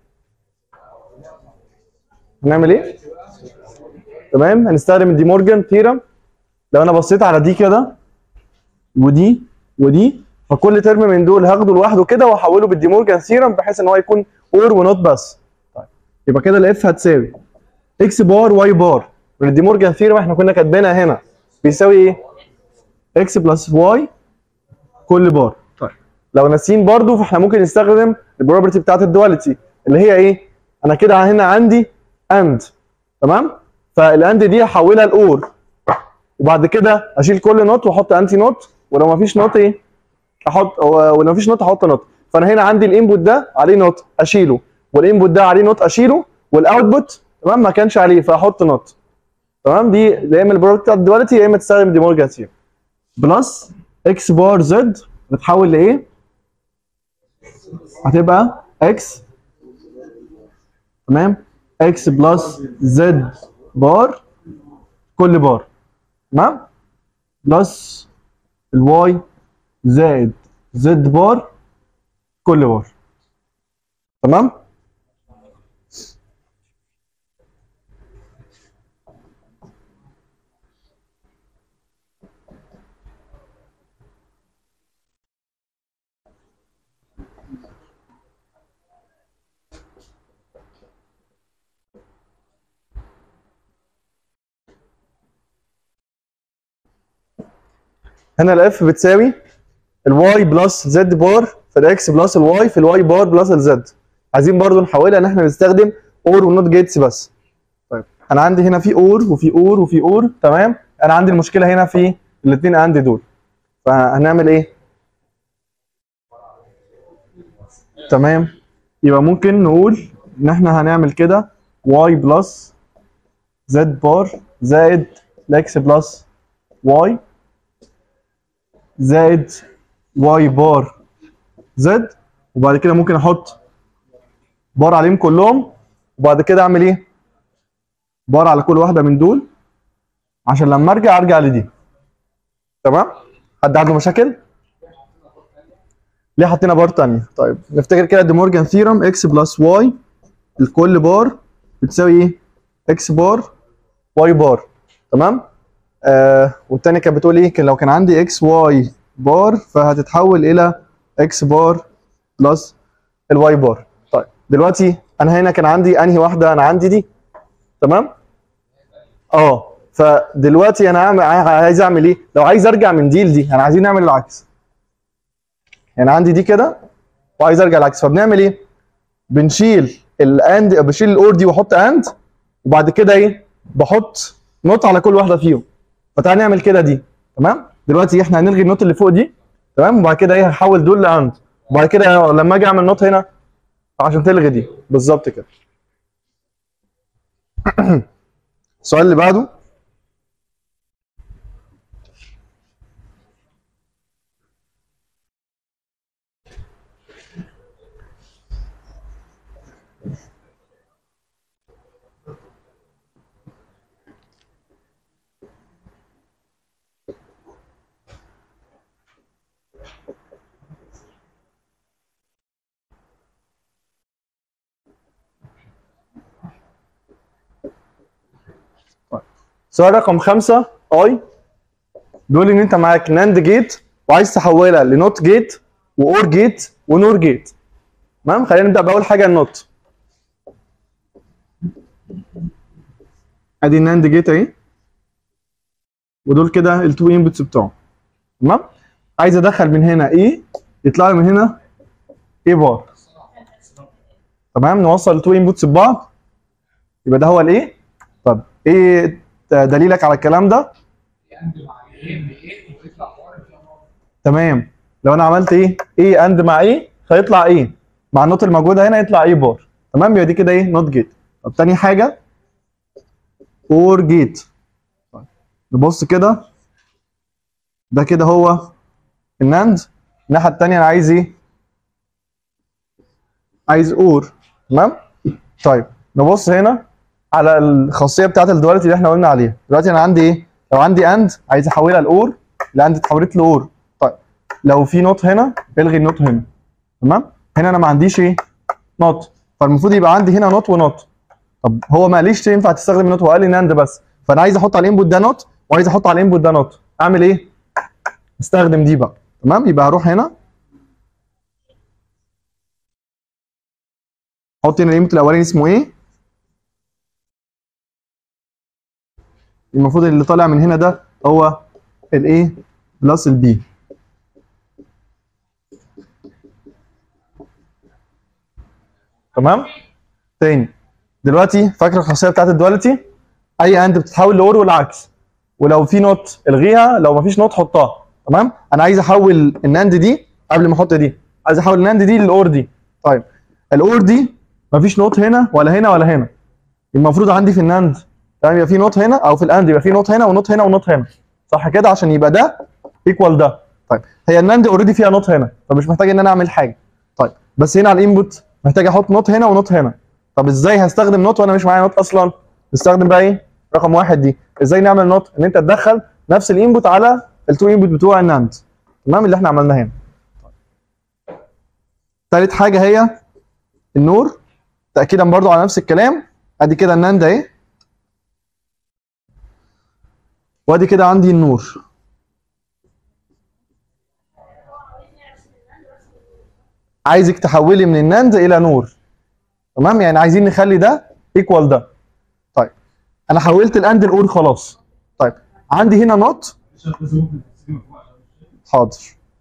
هنعمل ايه؟ تمام هنستخدم الدي مورجان ثيرم لو انا بصيت على دي كده ودي ودي فكل ترم من دول هاخده لوحده كده واحوله بالدي مورجان ثيرم بحيث ان هو يكون اور ونوت بس طيب يبقى كده الاف هتساوي اكس بار واي بار والدي مورجان ثيرم احنا كنا كاتبينها هنا بيساوي ايه؟ اكس بلس واي كل بار طيب لو ناسيين برضو فاحنا ممكن نستخدم البروبرتي بتاعت الدواليتي اللي هي ايه؟ انا كده هنا عندي اند تمام؟ فالاند دي هحولها لاور وبعد كده اشيل كل نوت واحط انتي نوت ولو ما فيش نوت ايه؟ احط ولو ما فيش نوت احط نوت فانا هنا عندي الانبوت ده عليه نوت اشيله والانبوت ده عليه نوت اشيله والاوتبوت تمام ما كانش عليه فاحط نوت تمام دي يا اما البروبرتي بتاعت الدواليتي يا اما تستخدم دي مورجان ثيرم بلس اكس بار زد بتحول لايه؟ هتبقى اكس تمام اكس بلس زد بار كل بار تمام بلس الواي زائد زد بار كل بار تمام هنا الاف بتساوي الواي بلس زد بار في الاكس بلس الواي في الواي بار بلس الزد عايزين برضو نحولها ان احنا نستخدم اور ونوت جيتس بس طيب انا عندي هنا في اور وفي اور وفي اور تمام انا عندي المشكله هنا في الاثنين عندي دول فهنعمل ايه تمام يبقى ممكن نقول ان احنا هنعمل كده واي بلس زد بار زائد الاكس بلس واي زائد واي بار زد وبعد كده ممكن احط بار عليهم كلهم وبعد كده اعمل ايه؟ بار على كل واحده من دول عشان لما ارجع ارجع لدي تمام؟ حد عنده مشاكل؟ ليه حطينا بار تانية؟ طيب نفتكر كده دي مورجان ثيرم اكس بلس واي الكل بار بتساوي ايه؟ اكس بار واي بار تمام؟ آه والتانية كانت بتقول ايه؟ كان لو كان عندي اكس واي بار فهتتحول الى اكس بار بلس الواي بار. طيب دلوقتي انا هنا كان عندي انهي واحدة؟ انا عندي دي تمام؟ اه فدلوقتي انا عامل عايز اعمل ايه؟ لو عايز ارجع من دي لدي انا عايزين نعمل العكس. يعني عندي دي كده وعايز ارجع العكس فبنعمل ايه؟ بنشيل الاند بشيل الاور دي واحط اند وبعد كده ايه؟ بحط نوت على كل واحده فيهم. فتعالى نعمل كده دي تمام دلوقتي احنا هنلغي النوت اللي فوق دي تمام وبعد كده ايه هحول دول لاند وبعد كده لما اجي اعمل نوت هنا عشان تلغي دي بالظبط كده السؤال اللي بعده سؤال رقم خمسة اي بيقول ان انت معاك ناند جيت وعايز تحولها لنوت جيت واور جيت ونور جيت تمام خلينا نبدا باول حاجه النوت ادي الناند جيت اهي ودول كده التو انبوتس بتوعهم تمام عايز ادخل من هنا ايه يطلع لي من هنا ايه بار تمام نوصل التو انبوتس ببعض يبقى ده هو الايه طب ايه دليلك على الكلام ده تمام لو انا عملت ايه ايه اند مع ايه هيطلع ايه مع النوت الموجوده هنا يطلع ايه بار تمام يبقى دي كده ايه نوت جيت طب تاني حاجه اور جيت نبص كده ده كده هو الناند الناحيه الثانيه انا عايز ايه عايز اور تمام طيب نبص هنا على الخاصيه بتاعت الدواليتي اللي احنا قلنا عليها دلوقتي انا عندي ايه لو عندي اند عايز احولها لاور الاند اتحولت لاور طيب لو في نوت هنا الغي النوت هنا تمام هنا انا ما عنديش ايه نوت فالمفروض يبقى عندي هنا نوت ونوت طب هو ما قاليش ينفع تستخدم نوت وقال لي ناند بس فانا عايز احط على الانبوت ده نوت وعايز احط على الانبوت ده نوت اعمل ايه استخدم دي بقى تمام يبقى هروح هنا احط هنا الانبوت الاولاني اسمه ايه المفروض اللي طالع من هنا ده هو الايه بلس البي تمام تاني دلوقتي فاكر الخاصيه بتاعت الدواليتي اي اند بتتحول لاور والعكس ولو في نوت الغيها لو مفيش نوت حطها تمام انا عايز احول الناند دي قبل ما احط دي عايز احول الناند دي للاور دي طيب الاور دي مفيش نوت هنا ولا هنا ولا هنا المفروض عندي في الناند تمام يبقى في نوت هنا او في الاند يبقى في نوت هنا ونوت هنا ونوت هنا صح كده عشان يبقى ده ايكوال ده طيب هي الناند اوريدي فيها نوت هنا فمش محتاج ان انا اعمل حاجه طيب بس هنا على الانبوت محتاج احط نوت هنا ونوت هنا طب ازاي هستخدم نوت وانا مش معايا نوت اصلا نستخدم بقى ايه رقم واحد دي ازاي نعمل نوت ان انت تدخل نفس الانبوت على التو انبوت بتوع الناند تمام اللي احنا عملناه هنا ثالث حاجه هي النور تاكيدا برضو على نفس الكلام ادي كده الناند اهي وادي كده عندي النور عايزك تحولي من الناند الى نور تمام يعني عايزين نخلي ده ايكوال ده طيب انا حولت الاند الاور خلاص طيب عندي هنا نوت حاضر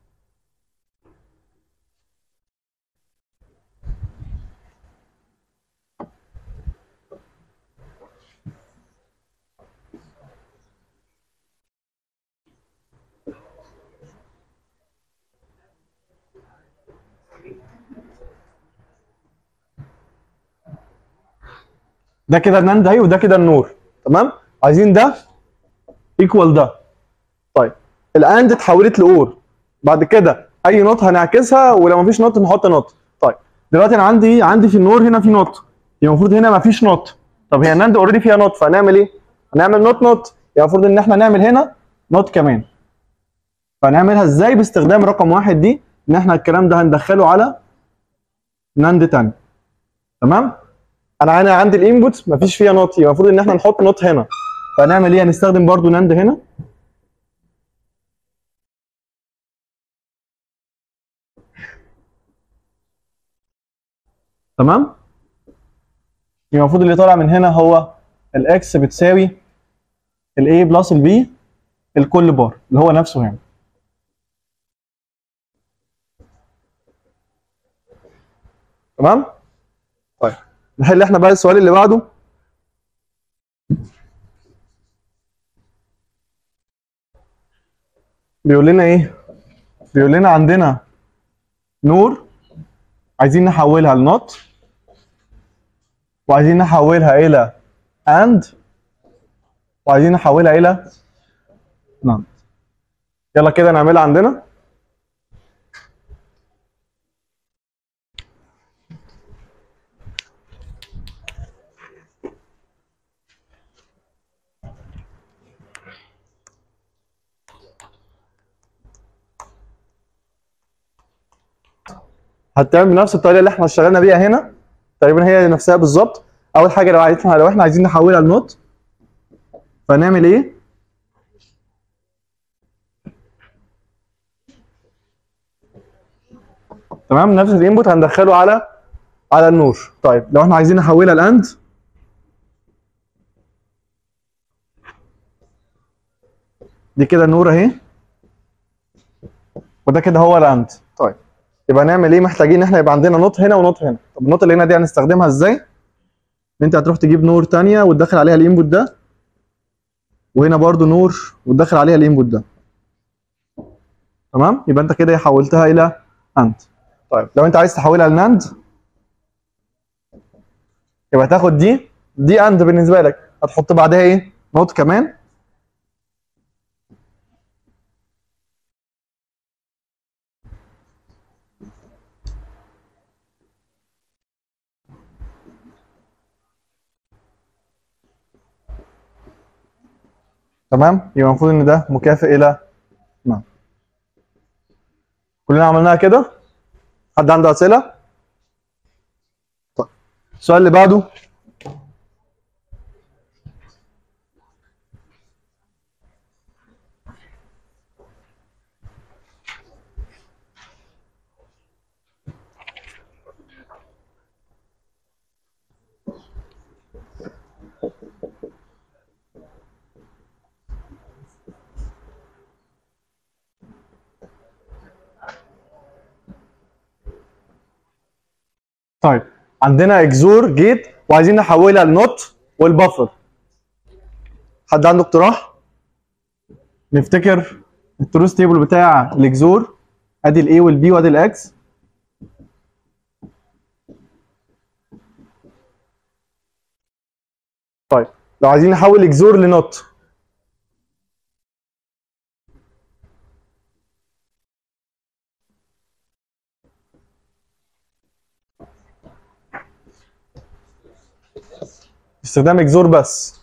ده كده الناند اهي وده كده النور تمام عايزين ده ايكوال ده طيب الاند اتحولت لاور بعد كده اي نوت هنعكسها ولو مفيش نوت نحط نوت طيب دلوقتي انا عندي عندي في النور هنا في نوت يبقى المفروض هنا مفيش نوت طب هي الناند اوريدي فيها نوت فهنعمل ايه؟ هنعمل نوت نوت يبقى المفروض ان احنا نعمل هنا نوت كمان فهنعملها ازاي باستخدام رقم واحد دي ان احنا الكلام ده هندخله على ناند تاني تمام؟ انا انا عندي الانبوت مفيش فيها نوت يبقى المفروض ان احنا نحط نوت هنا فهنعمل ايه؟ هنستخدم برضو ناند هنا تمام؟ يبقى المفروض اللي طالع من هنا هو الاكس بتساوي الاي بلس البي الكل بار اللي هو نفسه يعني تمام؟ طيب نحل احنا بقى السؤال اللي بعده بيقول لنا ايه؟ بيقول لنا عندنا نور عايزين نحولها لنوت وعايزين نحولها الى اند وعايزين نحولها الى نعم يلا كده نعملها عندنا هتعمل بنفس الطريقه اللي احنا اشتغلنا بيها هنا تقريبا هي نفسها بالظبط اول حاجه لو عايزين لو احنا عايزين نحولها لنوت فهنعمل ايه تمام نفس الانبوت هندخله على على النور طيب لو احنا عايزين نحولها لاند دي كده النور اهي وده كده هو الاند طيب يبقى نعمل ايه محتاجين ان احنا يبقى عندنا نوت هنا ونوت هنا طب النوت اللي هنا دي هنستخدمها ازاي ان انت هتروح تجيب نور تانية وتدخل عليها الانبوت ده وهنا برضو نور وتدخل عليها الانبوت ده تمام يبقى انت كده حولتها الى اند طيب لو انت عايز تحولها لناند يبقى تاخد دي دي اند بالنسبه لك هتحط بعدها ايه نوت كمان تمام يبقى المفروض ان ده مكافئ الى نعم كلنا عملناها كده حد عنده اسئله طيب السؤال اللي بعده طيب عندنا اكزور جيت وعايزين نحولها لنوت والبفر حد عنده اقتراح نفتكر التروس تيبل بتاع الاكزور ادي الاي والبي وادي الاكس طيب لو عايزين نحول اكزور لنوت استخدام اكزور بس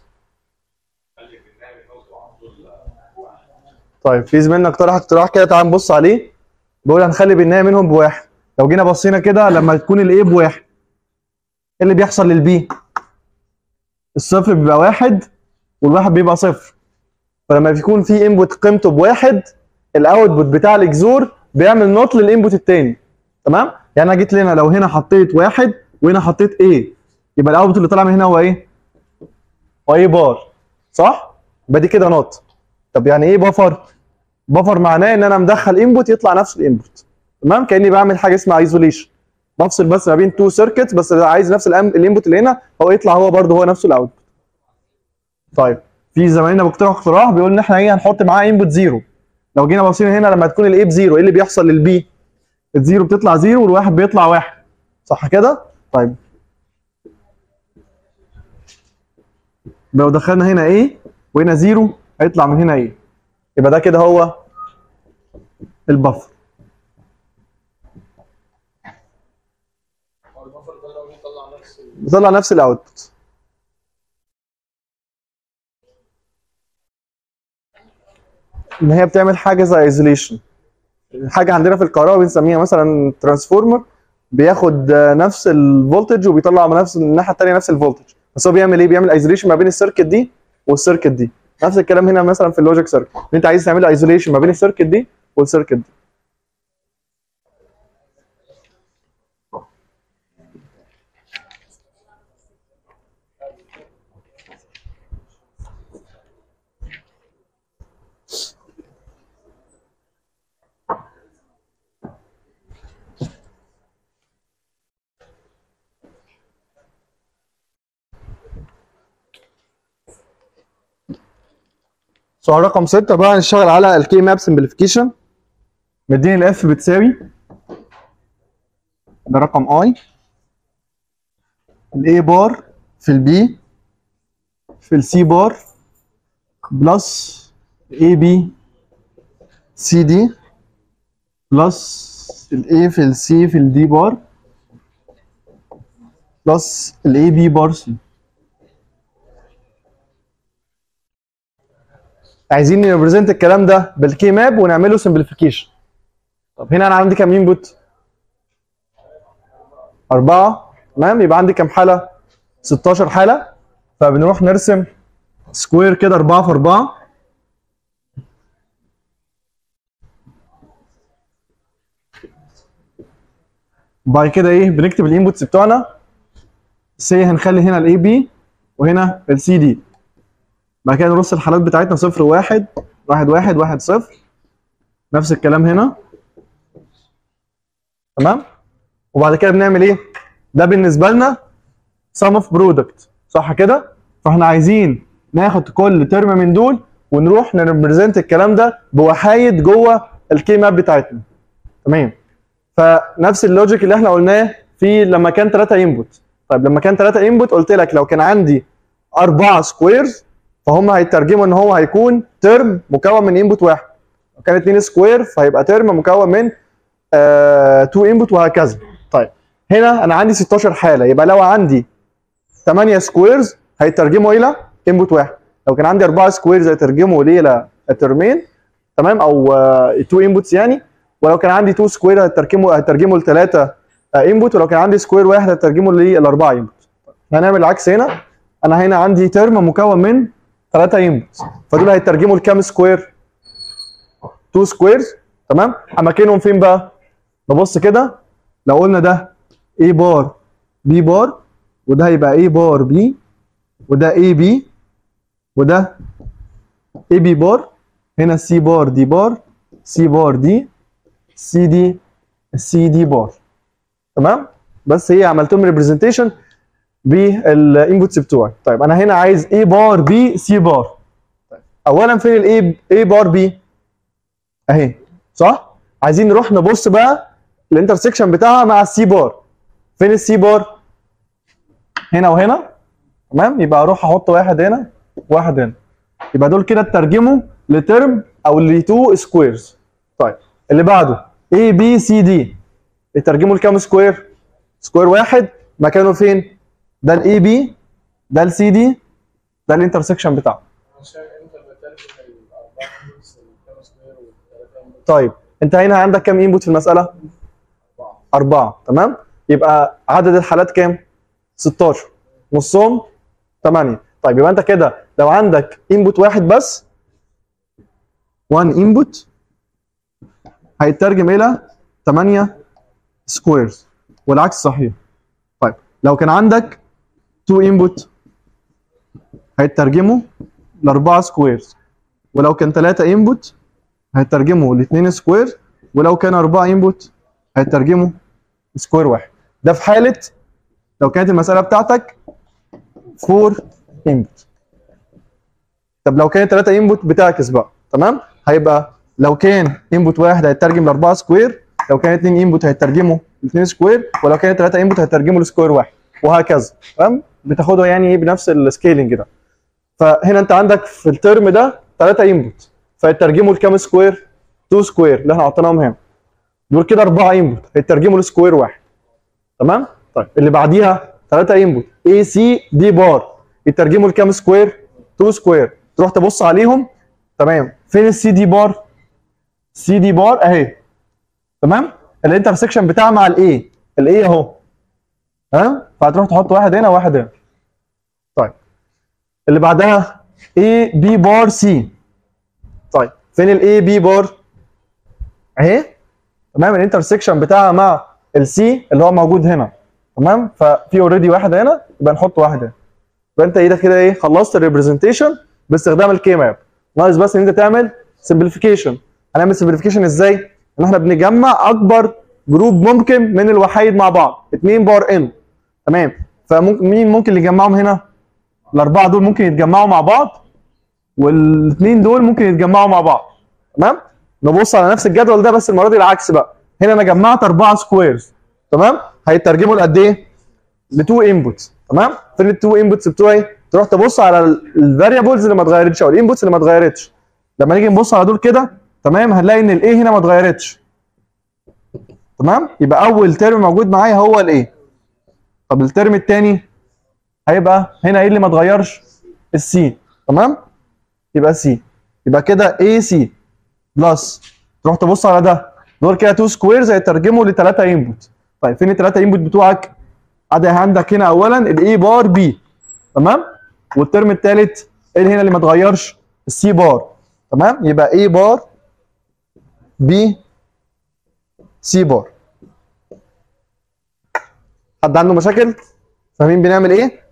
طيب في زميلنا اقترح اقتراح كده تعال نبص عليه بيقول هنخلي بالنهايه منهم بواحد لو جينا بصينا كده لما تكون الايه بواحد ايه اللي بيحصل للبي الصفر بيبقى واحد والواحد بيبقى صفر فلما بيكون في انبوت قيمته بواحد الاوتبوت بتاع الاكزور بيعمل نوت للانبوت التاني تمام يعني انا جيت لنا لو هنا حطيت واحد وهنا حطيت ايه يبقى الاوتبوت اللي طالع من هنا هو ايه هو ايه بار صح يبقى دي كده نوت طب يعني ايه بفر بفر معناه ان انا مدخل انبوت يطلع نفس الانبوت تمام كاني بعمل حاجه اسمها ايزوليشن بفصل بس ما بين تو سيركتس بس عايز نفس الانبوت اللي هنا هو يطلع هو برده هو نفسه الاوتبوت طيب في زمايلنا بيقترحوا اقتراح بيقول ان احنا ايه هنحط معاه انبوت زيرو لو جينا بصينا هنا لما تكون الاي بزيرو ايه اللي بيحصل للبي الزيرو بتطلع زيرو والواحد بيطلع واحد صح كده طيب لو دخلنا هنا ايه وهنا زيرو هيطلع من هنا ايه يبقى ده كده هو البفر
البفر ده لو بيطلع نفس ال-
بيطلع نفس الاوتبوت ان هي بتعمل حاجه زي ايزوليشن حاجه عندنا في الكهرباء بنسميها مثلا ترانسفورمر بياخد آه، نفس الفولتج وبيطلع من نفس الناحيه الثانيه نفس الفولتج بس هو بيعمل ايه بيعمل ايزوليشن ما بين السيركت دي والسيركت دي نفس الكلام هنا مثلا في اللوجيك سيركت ان انت عايز تعمل ايزوليشن ما بين السيركت دي والسيركت دي سؤال رقم 6 بقى هنشتغل على الكي ماب سمبليفيكيشن مديني الاف بتساوي ده رقم اي الاي بار في البي في السي بار بلس الاي بي سي دي بلس الاي في السي في الدي بار بلس الاي بي بار سي عايزين نريبريزنت الكلام ده بالكي ماب ونعمله سمبليفيكيشن طب هنا انا عندي كام انبوت؟ أربعة تمام يبقى عندي كام حالة؟ 16 حالة فبنروح نرسم سكوير كده 4 في 4 بعد كده ايه بنكتب الانبوتس بتوعنا سي هنخلي هنا الاي بي وهنا السي دي بعد كده نرص الحالات بتاعتنا صفر واحد واحد واحد واحد صفر نفس الكلام هنا تمام وبعد كده بنعمل ايه ده بالنسبه لنا sum of product صح كده فاحنا عايزين ناخد كل ترم من دول ونروح نريبريزنت الكلام ده بوحايد جوه الكي ماب بتاعتنا تمام فنفس اللوجيك اللي احنا قلناه في لما كان 3 انبوت طيب لما كان 3 انبوت قلت لك لو كان عندي 4 سكويرز فهم هيترجموا ان هو هيكون ترم مكون من انبوت واحد لو كان 2 سكوير فهيبقى ترم مكون من 2 انبوت وهكذا طيب هنا انا عندي 16 حاله يبقى لو عندي 8 سكويرز هيترجموا الى انبوت واحد لو كان عندي 4 سكويرز هيترجموا ليه الى ترمين تمام او 2 انبوتس يعني ولو كان عندي 2 سكوير هترجمه هترجمه لثلاثه انبوت ولو كان عندي سكوير واحد هترجمه للاربعه انبوت هنعمل العكس هنا انا هنا عندي ترم مكون من ثلاثه انبوت فدول هيترجموا لكام سكوير 2 سكويرز تمام اماكنهم فين بقى نبص كده لو قلنا ده A بار B بار وده هيبقى A بار B وده AB وده AB بار هنا C بار D بار C بار D سي دي سي دي بار تمام بس هي عملت لهم ريبريزنتيشن بالانبوتس بتوعي طيب انا هنا عايز اي بار بي سي بار طيب. اولا فين الاي اي بار بي اهي صح عايزين نروح نبص بقى الانترسكشن بتاعها مع السي بار فين السي بار هنا وهنا تمام يبقى اروح احط واحد هنا واحد هنا يبقى دول كده اترجموا لترم او لتو سكويرز طيب اللي بعده A B C D يترجموا لكام سكوير؟ سكوير واحد مكانه فين؟ ده ال A B ده ال C D ده الانترسكشن بتاعه
عشان انت بترجم الاربعه انبوتس الكام سكوير والثلاثه انبوتس
طيب انت هنا عندك كام انبوت في المسألة؟
اربعه
أربعة تمام؟ يبقى عدد الحالات كام؟ 16 نصهم 8 طيب يبقى انت كده لو عندك انبوت واحد بس 1 انبوت هيترجم الى 8 سكويرز والعكس صحيح طيب لو كان عندك 2 انبوت هيترجموا ل 4 سكويرز ولو كان 3 انبوت هيترجموا ل 2 سكوير ولو كان 4 انبوت هيترجموا سكوير واحد ده في حاله لو كانت المساله بتاعتك 4 انبوت طب لو كانت 3 انبوت بتعكس بقى تمام هيبقى لو كان انبوت واحد هيترجم ل 4 سكوير لو كان 2 انبوت هيترجموا ل 2 سكوير ولو كان 3 انبوت هيترجموا لسكوير واحد وهكذا تمام بتاخدها يعني ايه بنفس السكيلنج ده فهنا انت عندك في الترم ده 3 انبوت فيترجموا لكام سكوير 2 سكوير اللي احنا حطيناهم هنا دول كده 4 انبوت هيترجموا لسكوير واحد تمام طيب اللي بعديها 3 انبوت اي سي دي بار يترجموا لكام سكوير 2 سكوير تروح تبص عليهم تمام فين السي دي بار سي دي بار اهي تمام الانترسكشن بتاعها مع الاي الاي اهو تمام فهتروح تحط واحد هنا وواحد هنا طيب اللي بعدها اي بي بار سي طيب فين الاي بي بار اهي تمام الانترسكشن بتاعها مع السي اللي هو موجود هنا تمام ففي اوريدي واحد هنا يبقى نحط واحد هنا يبقى انت ايدك كده ايه خلصت الريبريزنتيشن باستخدام الكي ماب ناقص بس ان انت تعمل سمبليفيكيشن هنعمل سمبليفيكيشن ازاي؟ ان احنا بنجمع اكبر جروب ممكن من الوحيد مع بعض 2 بار ان تمام فممكن مين ممكن اللي يجمعهم هنا؟ الاربعه دول ممكن يتجمعوا مع بعض والاثنين دول ممكن يتجمعوا مع بعض تمام؟ نبص على نفس الجدول ده بس المره دي العكس بقى هنا انا جمعت اربعه سكويرز تمام؟ هيترجموا لقد ايه؟ ل 2 انبوتس تمام؟ فين ال 2 انبوتس بتوعي؟ تروح تبص على الفاريبلز اللي ما اتغيرتش او الانبوتس اللي ما اتغيرتش لما نيجي نبص على دول كده تمام هنلاقي ان الايه هنا ما اتغيرتش تمام يبقى اول ترم موجود معايا هو الايه طب الترم الثاني هيبقى هنا ايه اللي ما اتغيرش السي تمام يبقى سي يبقى كده اي سي بلس تروح تبص على ده دول كده 2 سكويرز هيترجموا لثلاثه انبوت طيب فين الثلاثه انبوت بتوعك ادي عندك هنا اولا الاي بار بي تمام والترم الثالث ايه اللي هنا اللي ما اتغيرش السي بار تمام يبقى A بار B سي بار حد عنده مشاكل فاهمين بنعمل ايه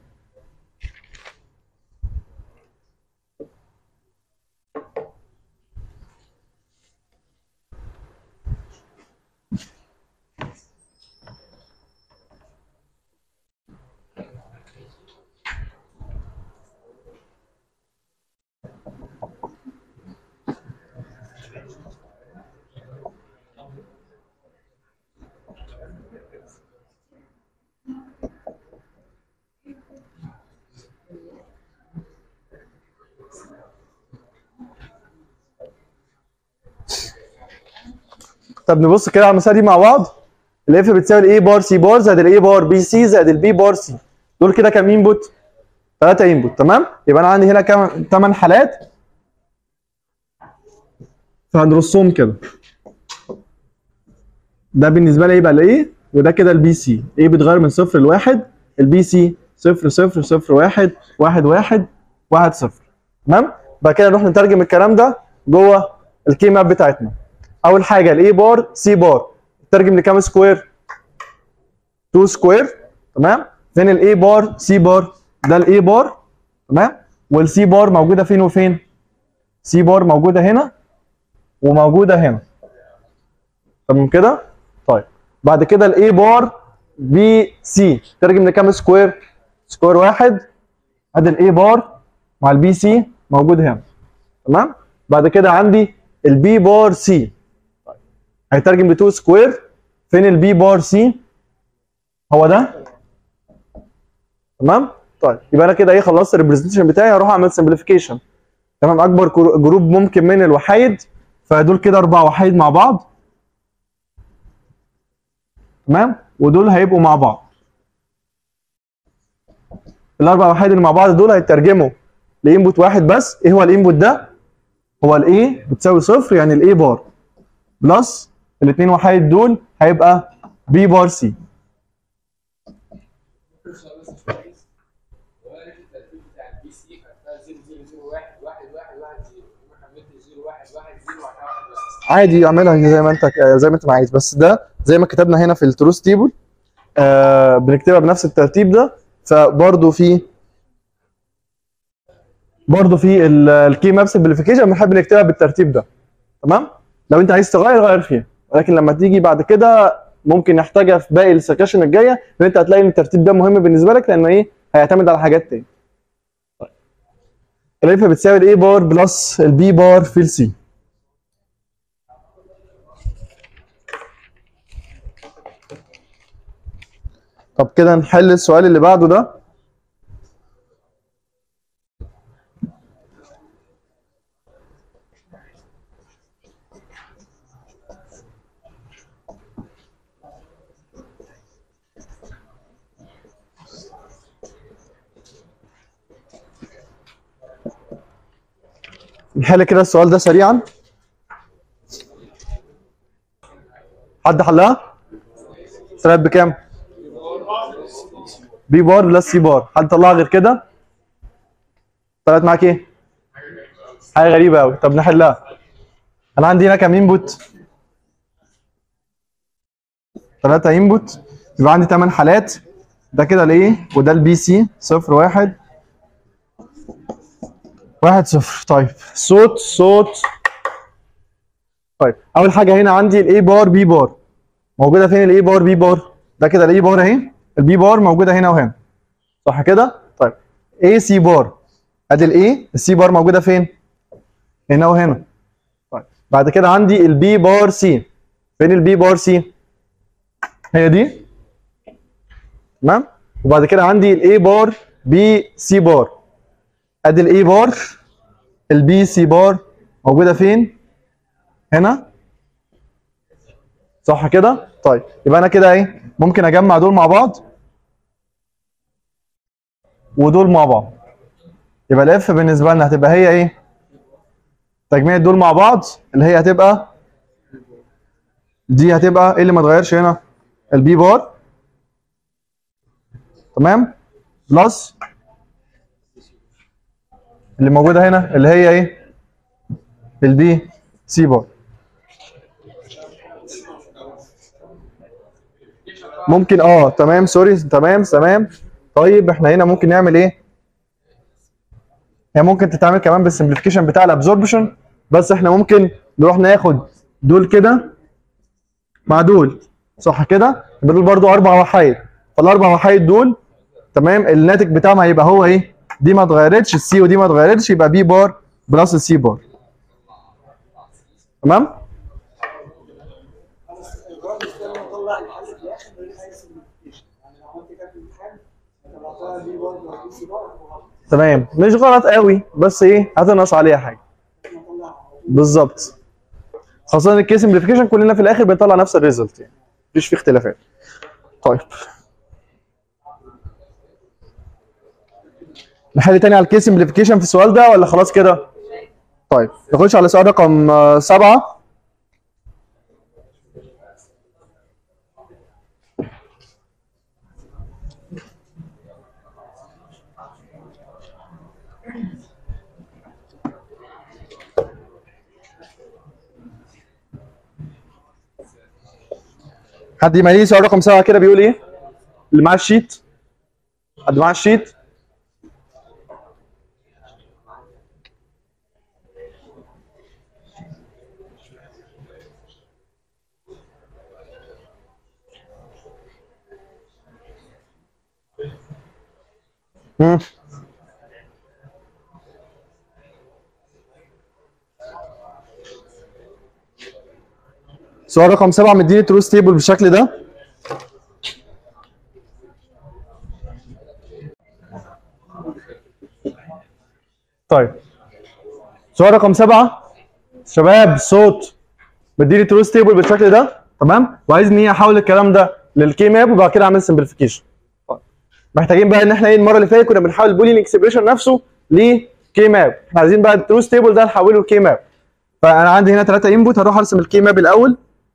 طب نبص كده على المساله دي مع بعض الاف بتساوي الاي بار سي بار زائد الاي بار بي سي زائد البي بار سي دول كده كام انبوت؟ ثلاثة انبوت تمام؟ يبقى انا عندي هنا كام 8 حالات فهنرصهم كده ده بالنسبه لي يبقى الايه وده كده البي سي ايه بيتغير من صفر لواحد البي سي صفر صفر صفر واحد واحد واحد واحد صفر تمام؟ بعد كده نروح نترجم الكلام ده جوه الكي ماب بتاعتنا اول حاجه الاي بار سي بار ترجم لكام سكوير 2 سكوير تمام فين الاي بار سي بار ده الاي بار تمام والسي بار موجوده فين وفين سي بار موجوده هنا وموجوده هنا تمام كده طيب بعد كده الاي بار بي سي ترجم لكام سكوير سكوير واحد ادي الاي بار مع البي سي موجود هنا تمام بعد كده عندي البي بار سي هيترجم ل 2 سكوير فين البي بار سي هو ده تمام طيب يبقى انا كده ايه خلصت الريبريزنتيشن بتاعي هروح اعمل سمبليفيكيشن تمام اكبر كرو- جروب ممكن من الوحايد فدول كده اربع وحايد مع بعض تمام ودول هيبقوا مع بعض الاربع وحايد اللي مع بعض دول هيترجموا لانبوت واحد بس ايه هو الانبوت ده هو الاي بتساوي صفر يعني الاي بار بلس الاثنين وحايد دول هيبقى بي بار سي
وقال الترتيب بتاع البي سي خدتها 0 0 0 1 1 1 1 0 لما حملت 0 1 1 0 1 1 1
عادي اعملها زي ما انت زي ما انت ما عايز بس ده زي ما كتبنا هنا في التروس تيبل آه بنكتبها بنفس الترتيب ده فبرضه في برضه في الكي ماب سمبليفيكيشن بنحب نكتبها بالترتيب ده تمام لو انت عايز تغير غير فيها ولكن لما تيجي بعد كده ممكن نحتاجها في باقي السكاشن الجايه لان انت هتلاقي ان الترتيب ده مهم بالنسبه لك لانه ايه هيعتمد على حاجات تاني طيب الاف بتساوي الاي بار بلس البي بار في السي طب كده نحل السؤال اللي بعده ده نحل كده السؤال ده سريعا حد حلها؟ طلعت بكام؟ بي بار بلس سي بار حد طلعها غير كده؟ طلعت معاك ايه؟ حاجه غريبه قوي طب نحلها انا عندي هنا كام انبوت؟ ثلاثة انبوت يبقى عندي 8 حالات ده كده الايه وده البي سي صفر واحد واحد صفر طيب صوت صوت طيب اول حاجه هنا عندي الاي بار بي بار موجوده فين الاي بار بي بار ده كده الاي بار اهي البي بار موجوده هنا وهنا صح كده طيب اي سي بار ادي الاي السي بار موجوده فين هنا وهنا طيب بعد كده عندي البي بار سي فين البي بار سي هي دي تمام وبعد كده عندي الاي بار بي سي بار ادي الاي بار البي سي بار موجوده فين هنا صح كده طيب يبقى انا كده ايه ممكن اجمع دول مع بعض ودول مع بعض يبقى الاف بالنسبه لنا هتبقى هي ايه تجميع دول مع بعض اللي هي هتبقى دي هتبقى ايه اللي ما اتغيرش هنا البي بار تمام بلس اللي موجوده هنا اللي هي ايه البي سي بار ممكن اه تمام سوري تمام تمام طيب احنا هنا ممكن نعمل ايه هي ممكن تتعمل كمان بالسمبليفيكيشن بتاع الابزوربشن بس احنا ممكن نروح ناخد دول كده مع دول صح كده يبقى دول برضو اربع وحايد فالاربع وحايد دول تمام الناتج بتاعهم هيبقى هو ايه دي ما اتغيرتش السي ودي ما اتغيرتش يبقى بي بار بلس السي بار تمام
الجواب مش لما اطلع الحل في الاخر من غير اي سمبليفيكيشن يعني لو عملت كده في الامتحان هتبقى دي برضه دي سي بار هتبقى غلط
تمام مش غلط قوي بس ايه هتنقص عليها حاجه
نطلعها
بالظبط خاصة الكيس سمبليفيكيشن كلنا في الاخر بنطلع نفس الريزلت يعني مفيش فيه اختلافات طيب نحل تاني على الكيس سمبليفيكيشن في السؤال ده ولا خلاص كده؟ طيب نخش على سؤال رقم آه، سبعة حد يميز سؤال رقم سبعة كده بيقول ايه؟ اللي معاه الشيت حد معاه الشيت؟ مم. سؤال رقم سبعة مديني تروس تيبل بالشكل ده طيب سؤال رقم سبعة شباب صوت مديني تروس تيبل بالشكل ده تمام وعايزني احول الكلام ده للكي ماب وبعد كده اعمل سمبليفيكيشن محتاجين بقى ان احنا ايه المره اللي فاتت كنا بنحول البولين اكسبريشن نفسه لكي ماب احنا عايزين بقى التروس تيبل ده نحوله لكي ماب فانا عندي هنا ثلاثه انبوت هروح ارسم الكي ماب الاول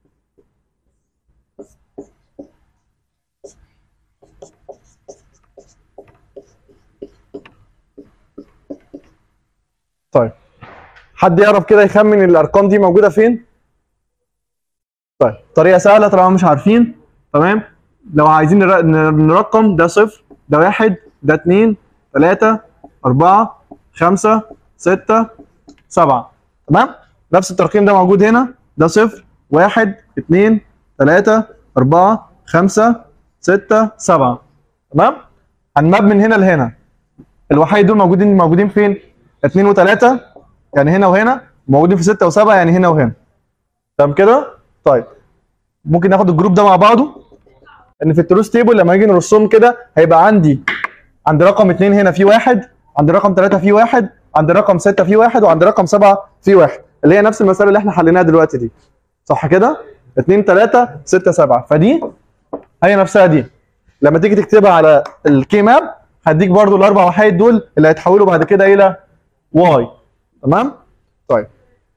طيب حد يعرف كده يخمن الارقام دي موجوده فين طيب طريقه سهله طالما مش عارفين تمام لو عايزين نر- نر- نرقم ده صفر ده واحد ده اتنين تلاته اربعه خمسه سته سبعه تمام نفس الترقيم ده موجود هنا ده صفر واحد اتنين تلاته اربعه خمسه سته سبعه تمام هنماب من هنا لهنا الوحيد دول موجودين موجودين فين؟ اتنين وتلاته يعني هنا وهنا موجودين في سته وسبعه يعني هنا وهنا تمام كده؟ طيب ممكن ناخد الجروب ده مع بعضه ان في التروس تيبل لما نيجي نرسمهم كده هيبقى عندي عند رقم اتنين هنا في واحد عند رقم ثلاثة في واحد عند رقم ستة في واحد وعند رقم سبعة في واحد اللي هي نفس المسألة اللي احنا حليناها دلوقتي دي صح كده؟ اتنين تلاتة ستة سبعة فدي هي نفسها دي لما تيجي تكتبها على الكي ماب هديك برضو الاربع وحيد دول اللي هيتحولوا بعد كده الى واي تمام؟ طيب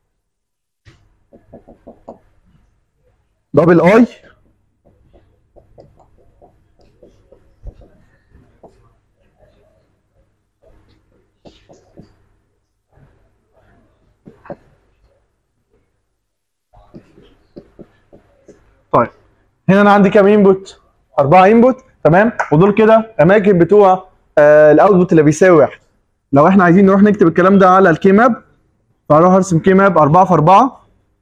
دبل اي طيب هنا انا عندي كام انبوت؟ اربعه انبوت تمام ودول كده اماكن بتوع آه الاوتبوت اللي بيساوي واحد لو احنا عايزين نروح نكتب الكلام ده على الكي ماب فهروح ارسم كي ماب 4 في 4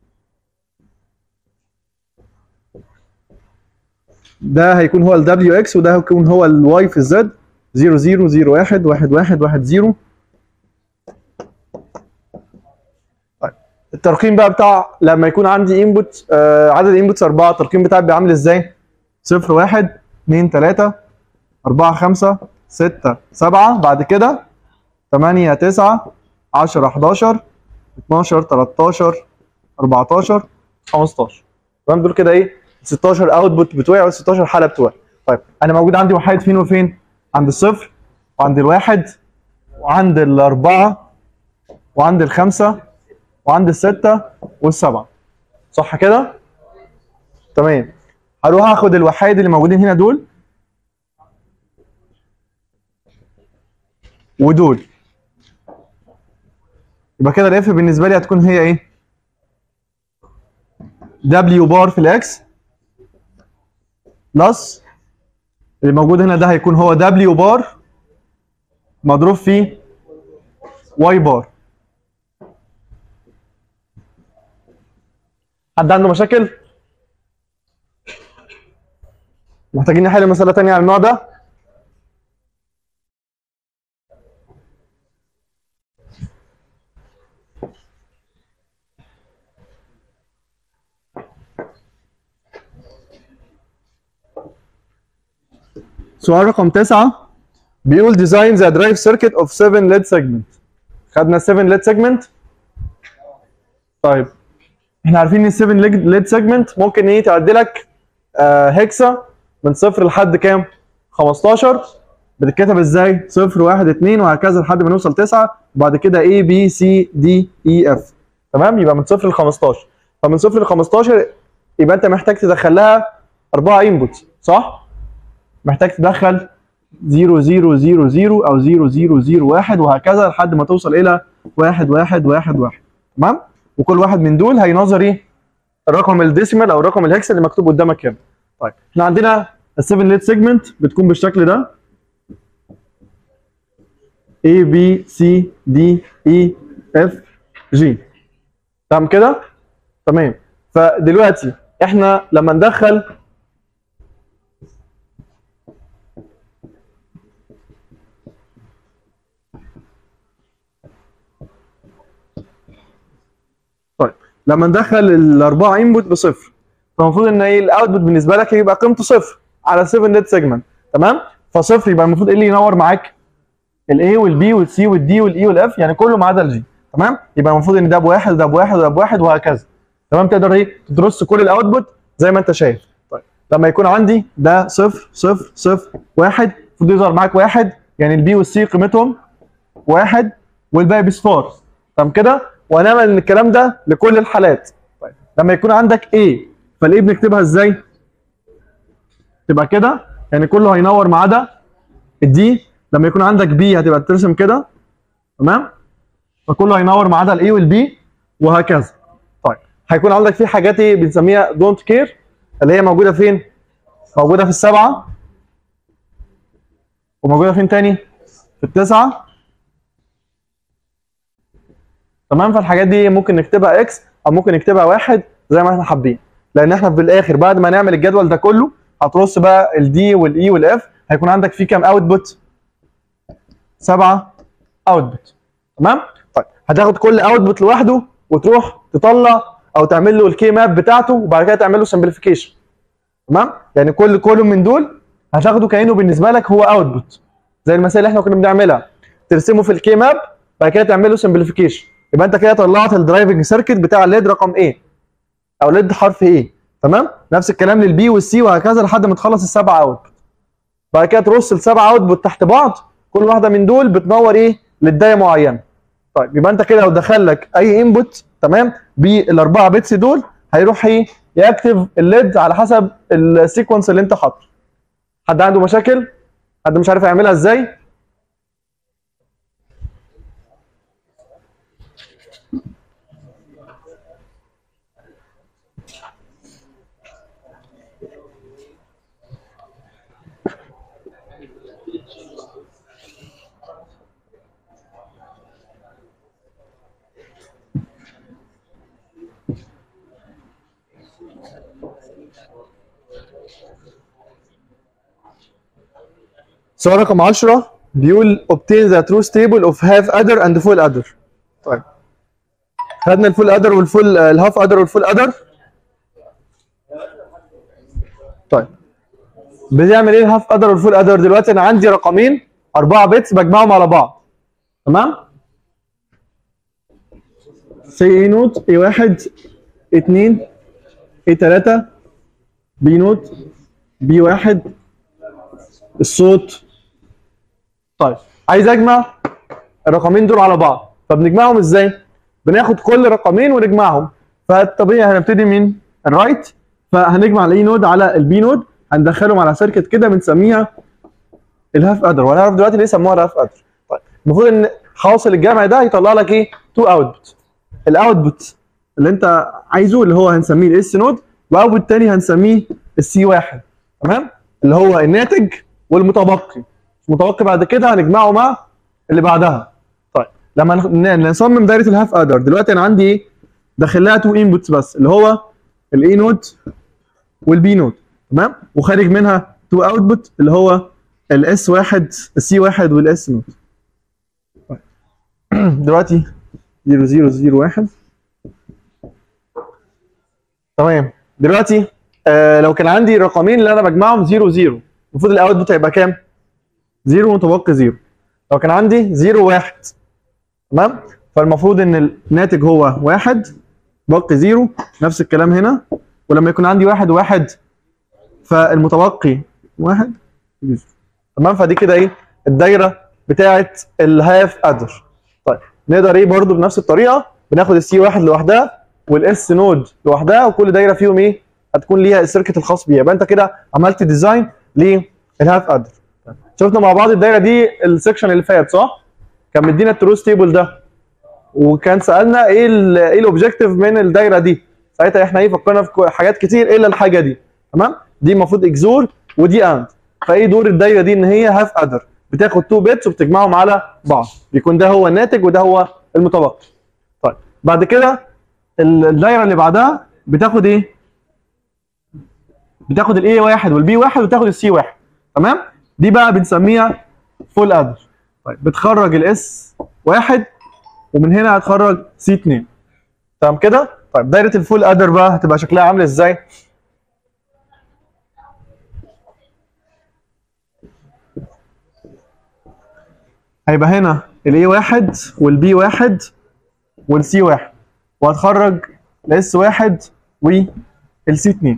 ده هيكون هو ال دبليو اكس وده هيكون هو الواي في الزد 0 0 0 1 1 1 1 0 طيب الترقيم بقى بتاع لما يكون عندي انبوت آه عدد انبوتس 4 الترقيم بتاعي بيبقى عامل ازاي؟ 0 1 2 3 4 5 6 7 بعد كده 8 9 10 11 12 13 14 15 تمام دول كده ايه 16 اوتبوت بتوعي او 16 حاله بتوعي طيب انا موجود عندي وحيد فين وفين عند الصفر وعند الواحد وعند الاربعه وعند الخمسه وعند السته والسبعه صح كده تمام هروح اخد الوحيد اللي موجودين هنا دول ودول يبقى كده الاف بالنسبه لي هتكون هي ايه دبليو بار في الاكس بلس اللي موجود هنا ده هيكون هو دبليو بار مضروب في واي بار حد عنده مشاكل؟ محتاجين نحل مسألة تانية على النوع ده؟ سؤال رقم تسعة بيقول design the drive circuit of 7 LED segment خدنا 7 LED segment طيب احنا عارفين ان 7 LED segment ممكن ايه تعدي لك آه هكسا من صفر لحد كام 15 بتتكتب ازاي 0 1 2 وهكذا لحد ما نوصل 9 وبعد كده A B C D E F تمام يبقى من صفر ل 15 فمن صفر ل 15 يبقى انت محتاج تدخل لها اربعه انبوت صح؟ محتاج تدخل 0 0 0 0 او 0 0 0 1 وهكذا لحد ما توصل الى 1 1 1 1 تمام؟ وكل واحد من دول هينظر ايه؟ الرقم الديسيمال او الرقم الهكسا اللي مكتوب قدامك هنا. طيب احنا عندنا ال 7 ليت سيجمنت بتكون بالشكل ده A B C D E F G تمام كده؟ تمام فدلوقتي احنا لما ندخل طيب لما ندخل الاربعه انبوت بصفر فالمفروض ان ايه الاوتبوت بالنسبه لك يبقى قيمته صفر على 7 نت سيجمنت تمام فصفر يبقى المفروض ايه اللي ينور معاك الاي والبي والسي والدي والاي والاف يعني كله ما عدا الجي تمام يبقى المفروض ان ده بواحد وده بواحد وده بواحد وهكذا تمام تقدر ايه تدرس كل الاوتبوت زي ما انت شايف طيب لما يكون عندي ده صفر صفر صفر واحد المفروض يظهر معاك واحد يعني البي والسي قيمتهم واحد والباقي بصفار تمام كده وهنعمل الكلام ده لكل الحالات طيب لما يكون عندك A فالايه بنكتبها ازاي؟ تبقى كده يعني كله هينور ما عدا الدي لما يكون عندك بي هتبقى ترسم كده تمام؟ فكله هينور ما عدا الاي والبي وهكذا طيب هيكون عندك في حاجات ايه بنسميها دونت كير اللي هي موجوده فين؟ موجوده في السبعه وموجوده فين تاني؟ في التسعه تمام فالحاجات دي ممكن نكتبها اكس او ممكن نكتبها واحد زي ما احنا حابين لان احنا في الاخر بعد ما نعمل الجدول ده كله هترص بقى الدي والاي والاف هيكون عندك فيه كام اوتبوت؟ سبعه اوتبوت تمام؟ طيب هتاخد كل اوتبوت لوحده وتروح تطلع او تعمل له الكي ماب بتاعته وبعد كده تعمل له سمبليفيكيشن تمام؟ يعني كل كولوم من دول هتاخده كانه بالنسبه لك هو اوتبوت زي المسائل اللي احنا كنا بنعملها ترسمه في الكي ماب بعد كده تعمل له سمبليفيكيشن يبقى انت كده طلعت الدرايفنج سيركت بتاع الليد رقم ايه او ليد حرف ايه تمام نفس الكلام للبي والسي وهكذا لحد ما تخلص السبع اوتبوت بعد كده ترص السبع اوتبوت تحت بعض كل واحده من دول بتنور ايه للدايه معينه طيب يبقى انت كده لو دخل لك اي انبوت تمام بالاربعه بيتس دول هيروح ايه يكتب الليد على حسب السيكونس اللي انت حاطه حد عنده مشاكل حد مش عارف يعملها ازاي سؤال رقم 10 بيقول obtain the truth table of half adder and full adder طيب خدنا الفول ادر والفول الهاف ادر والفول ادر طيب بنعمل ايه الهاف ادر والفول ادر دلوقتي انا عندي رقمين 4 بيتس بجمعهم على بعض تمام سي اي نوت اي واحد اتنين اي تلاتة بي نوت بي واحد الصوت طيب عايز اجمع الرقمين دول على بعض فبنجمعهم ازاي؟ بناخد كل رقمين ونجمعهم فالطبيعي هنبتدي من الرايت فهنجمع الاي نود على البي نود هندخلهم على سيركت كده بنسميها الهاف ادر وهنعرف دلوقتي ليه سموها الهاف ادر طيب المفروض ان حاصل الجمع ده يطلع لك ايه؟ تو اوتبوت الاوتبوت اللي انت عايزه اللي هو هنسميه الاس نود واوتبوت تاني هنسميه السي واحد تمام اللي هو الناتج والمتبقي المتبقي بعد كده هنجمعه مع اللي بعدها طيب لما ن- نصمم دايره الهاف ادر دلوقتي انا عندي ايه داخل لها تو انبوتس بس اللي هو الاي نود والبي نود تمام وخارج منها تو اوتبوت اللي هو الاس واحد السي واحد والاس نود طيب. دلوقتي 0 0 0 1 تمام دلوقتي آه لو كان عندي الرقمين اللي انا بجمعهم 0 0 المفروض الاوتبوت هيبقى كام؟ 0 متبقي 0 لو كان عندي 0 1 تمام فالمفروض ان الناتج هو 1 باقي 0 نفس الكلام هنا ولما يكون عندي 1 1 فالمتبقي 1 تمام فدي كده ايه الدايره بتاعه الهاف ادر طيب نقدر ايه برضو بنفس الطريقه بناخد السي واحد لوحدها والاس نود لوحدها وكل دايره فيهم ايه هتكون ليها السيركت الخاص بيها يبقى انت كده عملت ديزاين للهاف ادر شفنا مع بعض الدايره دي السكشن اللي فات صح كان مدينا التروس تيبل ده وكان سالنا ايه ال ايه الاوبجيكتيف من الدايره دي ساعتها احنا ايه فكرنا في كو- حاجات كتير الا الحاجه دي تمام دي المفروض اكزور ودي اند فايه دور الدايره دي ان هي هاف ادر بتاخد تو بيتس وبتجمعهم على بعض بيكون ده هو الناتج وده هو المتبقي طيب بعد كده ال- الدايره اللي بعدها بتاخد ايه بتاخد الاي واحد والبي واحد وتاخد السي واحد تمام دي بقى بنسميها فول ادر طيب بتخرج الاس واحد ومن هنا هتخرج سي 2 تمام كده طيب دايره الفول ادر بقى هتبقى شكلها عامل ازاي هيبقى هنا الاي واحد والبي واحد والسي واحد وهتخرج الاس واحد والسي 2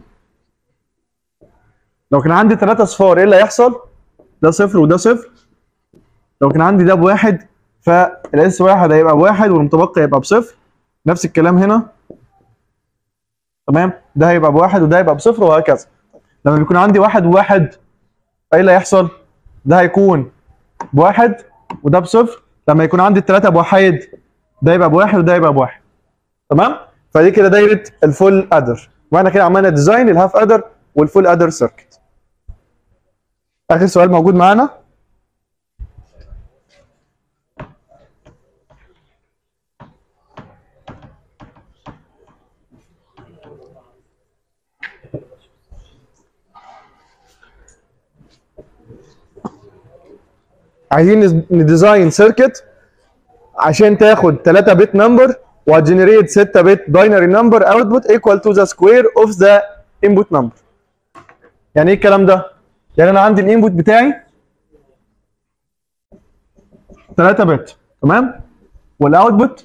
لو كان عندي ثلاثة اصفار ايه اللي هيحصل؟ ده صفر وده صفر لو كان عندي ده بواحد فالاس واحد هيبقى بواحد والمتبقي هيبقى بصفر نفس الكلام هنا تمام ده هيبقى بواحد وده هيبقى بصفر وهكذا لما بيكون عندي واحد وواحد ايه اللي هيحصل؟ ده هيكون بواحد وده بصفر لما يكون عندي الثلاثة بواحد ده يبقى بواحد وده يبقى بواحد تمام؟ فدي كده دايرة الفول ادر واحنا كده عملنا ديزاين للهاف ادر والفول ادر سيركت اخر سؤال موجود معانا عايزين نز- نديزاين سيركت عشان تاخد 3 بت نمبر وهتجنريت 6 بت باينري نمبر اوتبوت ايكوال تو ذا سكوير اوف ذا انبوت نمبر يعني ايه الكلام ده يعني انا عندي الانبوت بتاعي 3 بت تمام والاوتبوت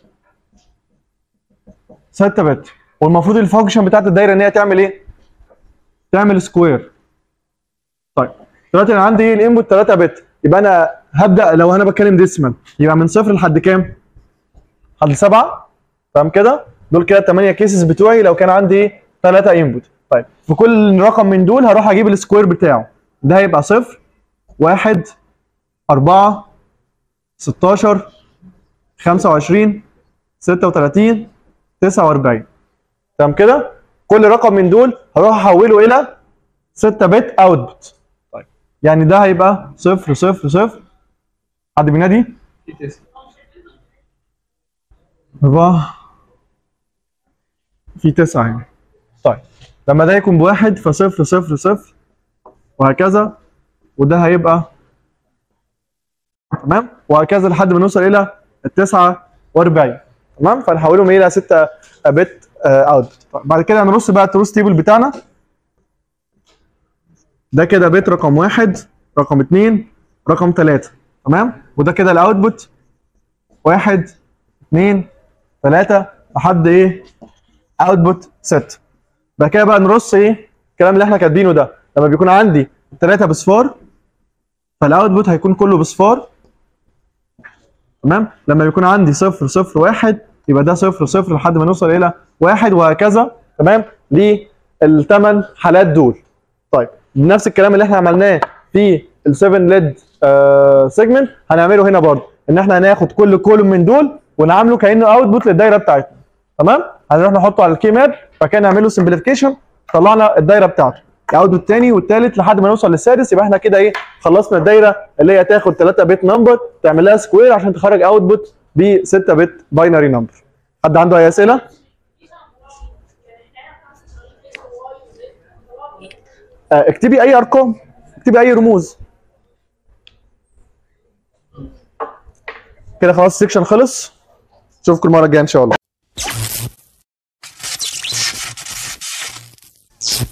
6 بت والمفروض الفانكشن بتاعت الدايره ان هي تعمل ايه تعمل سكوير طيب دلوقتي انا عندي ايه الانبوت 3 بت يبقى انا هبدا لو انا بتكلم ديسمال يبقى من صفر لحد كام؟ لحد سبعه تمام كده؟ دول كده 8 كيسز بتوعي لو كان عندي ايه؟ 3 انبوت طيب في كل رقم من دول هروح اجيب السكوير بتاعه ده هيبقى صفر واحد أربعة 16 25 36 49 تمام كده؟ كل رقم من دول هروح احوله الى 6 بت اوتبوت طيب يعني ده هيبقى صفر صفر صفر حد بينادي؟
في تسعة
أربعة في تسعة يعني طيب لما ده يكون بواحد فصفر صفر صفر وهكذا وده هيبقى تمام وهكذا لحد ما نوصل إلى التسعة وأربعين تمام فنحولهم إلى ستة بت أوت طيب بعد كده هنرص بقى التروس تيبل بتاعنا ده كده بت رقم واحد رقم اتنين رقم تلاتة تمام وده كده الأوتبوت واحد اتنين ثلاثة لحد ايه؟ اوتبوت 6 بعد كده بقى نرص ايه؟ الكلام اللي احنا كاتبينه ده لما بيكون عندي ثلاثة بصفار فالاوتبوت هيكون كله بصفار تمام؟ لما بيكون عندي صفر صفر واحد يبقى ده صفر صفر لحد ما نوصل الى واحد وهكذا تمام؟ للثمان حالات دول. طيب نفس الكلام اللي احنا عملناه في ال 7 ليد سيجمنت هنعمله هنا برضه ان احنا هناخد كل كولوم من دول ونعامله كانه اوتبوت للدايره بتاعتنا تمام هنروح نحطه على الكي ماب فكان نعمل له سمبليفيكيشن طلعنا الدايره بتاعته اوتبوت الثاني والثالث لحد ما نوصل للسادس يبقى احنا كده ايه خلصنا الدايره اللي هي تاخد 3 بت نمبر تعمل لها سكوير عشان تخرج اوتبوت ب 6 بت باينري نمبر حد عنده اي اسئله؟ آه، اكتبي اي ارقام اكتبي اي رموز كده خلاص السكشن خلص اشوفكم المره الجايه ان شاء الله